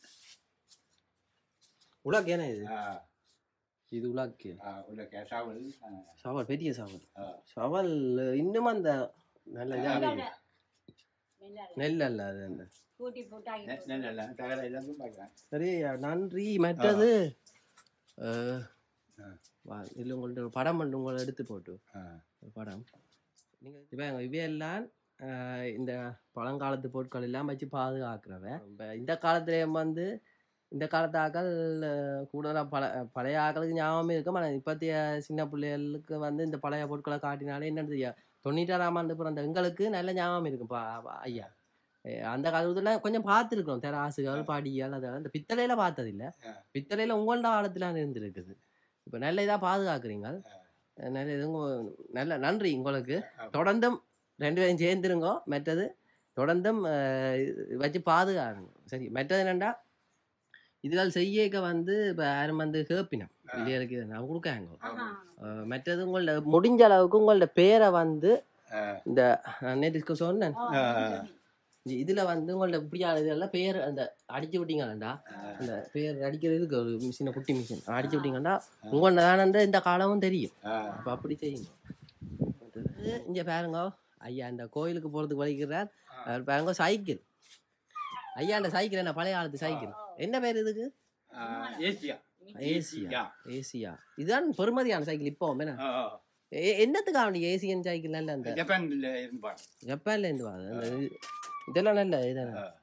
Speaker 1: உலக்கு ஏன்னா இது
Speaker 2: ஆ,
Speaker 1: இது உலக்கு
Speaker 2: ஆ, விளக்கிய சாவல் ஆ,
Speaker 1: சவால் பெரிய சவால்
Speaker 2: ஆ.
Speaker 1: சவால் இன்னும் அந்த நல்ல இதா
Speaker 3: நல்ல-
Speaker 1: இருக்கு.
Speaker 3: நல்ல
Speaker 1: நெல் அல்ல அது அந்த
Speaker 3: கூட்டி போட்டாங்க
Speaker 2: நெ- நெல் எல்லாம் தகர எல்லாம் பார்க்கலாம்
Speaker 1: சரி நன்றி மற்றது அஹ்,
Speaker 2: ஆ.
Speaker 1: வா இல்லை உங்கள்ட்ட ஒரு படம் பண்ணு உங்களை எடுத்து போட்டு
Speaker 2: ஆ,
Speaker 1: ஒரு படம் நீங்கள் இப்போ இவையெல்லாம் ஆஹ், இந்த பழங்காலத்து பொருட்கள் எல்லாம் வச்சு பாதுகாக்கிறவன் இப்போ இந்த காலத்துலேயும் வந்து இந்த காலத்து ஆக்கள் கூடுதலாக பல பழைய ஆக்களுக்கு ஞாபகமே இருக்கும் ஆனால் இப்போத்தைய சின்ன பிள்ளைகளுக்கு வந்து இந்த பழைய பொருட்களை காட்டினாலே என்னன்னு தெரியாது தொண்ணூற்றாறாம் ஆண்டு பிறந்த எங்களுக்கு நல்ல ஞாபகம் இருக்கும் பா பா- ஐயா அஹ் அந்த காலத்துல கொஞ்சம் பார்த்துருக்கோம் தெராசுகள் படியால் அதெல்லாம் இந்த பித்தளையில பார்த்ததில்ல
Speaker 2: ஆ.
Speaker 1: பித்தளையில உங்களோட காலத்துல இருந்திருக்குது இப்போ நல்ல இதாக பாதுகாக்கிறீங்க அஹ் நல்ல இது உங்க- நல்ல நன்றி உங்களுக்கு
Speaker 2: ஆ.
Speaker 1: தொடர்ந்தும் ரெண்டு பேரும் சேர்ந்துருங்கோ மற்றது தொடர்ந்தும் அஹ், இது வச்சு பாதுகாருங்க சரி மற்றது என்னண்டா இதுகள் செய்யக்க வந்து இப்போ யாரும் வந்து கேப்பினம் பிள்ளைகளுக்கு இதை நான் கொடுக்காங்க
Speaker 3: ஆஹா.
Speaker 1: அஹ், மற்றது உங்களோட முடிஞ்ச அளவுக்கு உங்களோட பேரை வந்து
Speaker 2: ஆ.
Speaker 1: இந்த நான் நேற்று சொன்னேன்
Speaker 3: ஓ,
Speaker 2: ஆ.
Speaker 3: சரி.
Speaker 1: இந்த இதுல வந்து உங்களோட இப்படியான இதெல்லாம் பேர் அந்த அடிச்சு விட்டீங்களாண்டா அந்த பேர் அடிக்கிறதுக்கு ஒரு மிஷினை குட்டி மிஷின் அடிச்சு விட்டீங்கன்னா உங்களோட தானே இந்த காலமும் தெரியும்
Speaker 2: ஆ.
Speaker 1: அப்ப அப்படி செய்யுங்க அடுத்தது இங்க பாருங்க ஐயா இந்த கோயிலுக்கு போறதுக்கு வலிக்கிறார் அவர் பாருங்க சைக்கிள் ஐயா அந்த சைக்கிள் என்ன பழைய காலத்து சைக்கிள் என்ன பேர் இதுக்கு
Speaker 2: ஆ, ஏசியா
Speaker 1: ஏசியா ஏசியா இதுதான் பெருமதியான சைக்கிள் இப்போ என்ன
Speaker 2: ஆ, ஆ.
Speaker 1: எ- என்னத்துக்காக வேண்டிய ஏசியன் சைக்கிள் நல்ல அந்த
Speaker 2: ஜப்பான்ல இருப்பார்
Speaker 1: ஜப்பான்ல இருந்து வாது அந்த இது- இதெல்லாம் நல்ல இதான
Speaker 2: ஆ.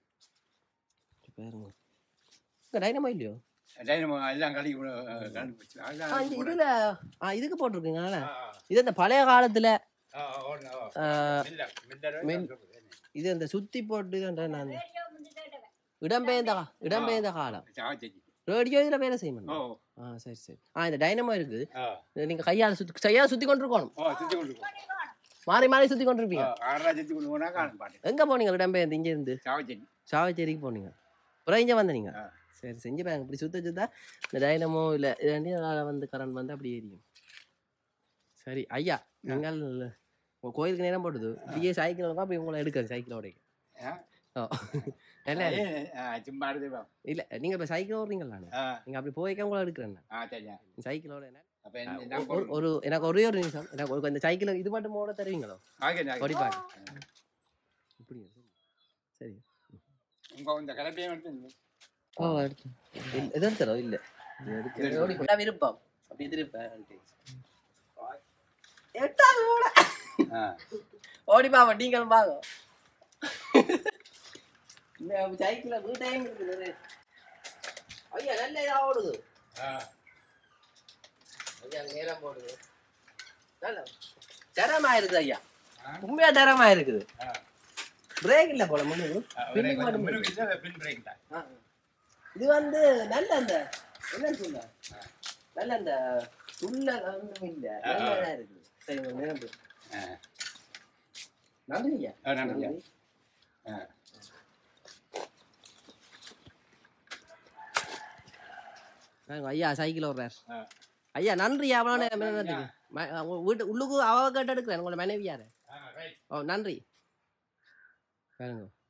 Speaker 1: பாருங்க இங்க டைனமோ இல்லையோ
Speaker 2: டைனமோ எல்லாம் கழுவி கண்டுபிடிச்சு
Speaker 1: ஆ,
Speaker 2: அதான்
Speaker 1: இந்த
Speaker 2: போடு.
Speaker 1: இதுல ஆ இதுக்கு போட்டிருக்கீங்க
Speaker 2: ஆ,
Speaker 1: இது இந்த பழைய காலத்துல
Speaker 2: ஆ, ஆ, ஓடுங்க, ஓ.
Speaker 1: ஆ,
Speaker 2: மில்லர், மில்லர்
Speaker 1: மில்-
Speaker 2: சொல்றது.
Speaker 1: இது அந்த சுத்தி போட்டு இதுன்ற நான்
Speaker 3: ரேடியோ முந்தி தேடுவேன்.
Speaker 1: இடம்பெயர்ந்த கா- இடம்பெயர்ந்த காலம்
Speaker 2: சாவச்சேரி.
Speaker 1: ரேடியோ இதுல வேலை செய்ய
Speaker 2: ஓ
Speaker 1: மாட்டோம் ஆ சரி சரி ஆ இந்த டைனமோ இருக்குது
Speaker 2: ஆ,
Speaker 1: இதை நீங்க கையால சுத்தி கையால சுத்தி கொண்டு இருக்கணும்
Speaker 2: ஓ சுத்தி கொண்டு போ.
Speaker 1: மாறி மாறி சுத்தி கொண்டு
Speaker 2: ஆ,
Speaker 1: இருப்பீங்க
Speaker 2: ஆறரை சுத்தி கொண்டு போனா காணும் பாட்டு
Speaker 1: எங்க போனீங்க இடம்பெயர்ந்து இங்க இருந்து
Speaker 2: சாவச்சேரி
Speaker 1: சாவச்சேரிக்கு போனீங்க அப்புறம் இங்க வந்தீங்க
Speaker 2: ஆ.
Speaker 1: சரி செஞ்சு பாருங்க இப்படி சுத்த சுத்தா இந்த டைனமோ இல்ல இதாண்டி அதனால வந்து கரண்ட் வந்து அப்படி எரியும் சரி ஐயா நீங்கள் உங்க கோயிலுக்கு நேரம் போடுது இப்படியே சைக்கிள் அப்படி உங்களை எடுக்காது சைக்கிளோட
Speaker 2: ஆ?
Speaker 1: ஓ நல்லா இருக்கு.
Speaker 2: ஏய், ஆ, சும்மா எடுத்துப்போம்
Speaker 1: இல்ல நீங்க இப்ப சைக்கிள் ஓடுறீங்களா
Speaker 2: ஆ
Speaker 1: நீங்க அப்படி போய்க்க உங்களை எடுக்கிறேன் நான்.
Speaker 2: ஆ சரியா
Speaker 1: சைக்கிளோட என்ன
Speaker 2: அப்ப என்ன
Speaker 1: ஒரு-
Speaker 2: நான்
Speaker 1: ஒரு- ஒரு எனக்கு ஒரே ஒரு நிமிஷம் எனக்கு ஒரு இந்த சைக்கிள் இது மட்டும் ஓட தருவீங்களோ
Speaker 2: ஆகே
Speaker 1: ஓடி பாக்க இப்படி சரி
Speaker 2: உங்க இந்த கலப்பையும் எடுத்து
Speaker 1: ஓ எடுத்து இல்ல, இது எடுத்துறோம் இல்ல இது எடுத்து- ஓடி போய். நான் விருப்பம் அப்படி திருப்பேன் எட்டாவது ஓட
Speaker 2: ஆ
Speaker 1: ஓடி பாப்பா நீங்களும் பாங்க இந்த சைக்கிள வீட்டையும் இருக்குது ஐயா நல்ல இதா ஓடுது
Speaker 2: ஆ
Speaker 1: ஐயா நேரம் போடுது நல்ல தரமா இருக்குது ஐயா
Speaker 2: ஆ.
Speaker 1: உண்மையா தரமா இருக்குது
Speaker 2: ஆ.
Speaker 1: பிரேக் இல்ல போல முன்னுக்கு
Speaker 2: ஆ, ஒரே
Speaker 1: பின்னுக்கு
Speaker 2: கொஞ்சம்
Speaker 1: மட்டும்
Speaker 2: முன்னுக்கு இல்லை, பின் பிரேக் தான்
Speaker 1: ஆ. இது வந்து நல்ல அந்த என்ன சொல்ல நல்ல அந்த உள்ள ஒன்றும் இல்ல
Speaker 2: ஆ, ஆ.
Speaker 1: நல்லா இருக்குது சரி உங்க நேரம் போடு.
Speaker 2: ஆ.
Speaker 1: நன்றி ஐயா
Speaker 2: ஆ, நன்றி ஐயா. ஆ.
Speaker 1: பாருங்க, ஐயா சைக்கிள் ஓடுறார்
Speaker 2: ஆ.
Speaker 1: ஐயா நன்றி அவ்வளோ நேரம்
Speaker 2: நன்றி,
Speaker 1: நேரத்துக்கு ம- உங்க வீட்டு உள்ளுக்கு அவ கேட்டு எடுக்கிறேன் உங்களோட மனைவியார
Speaker 2: ஆ, ரைட்.
Speaker 1: ஓ நன்றி பாருங்க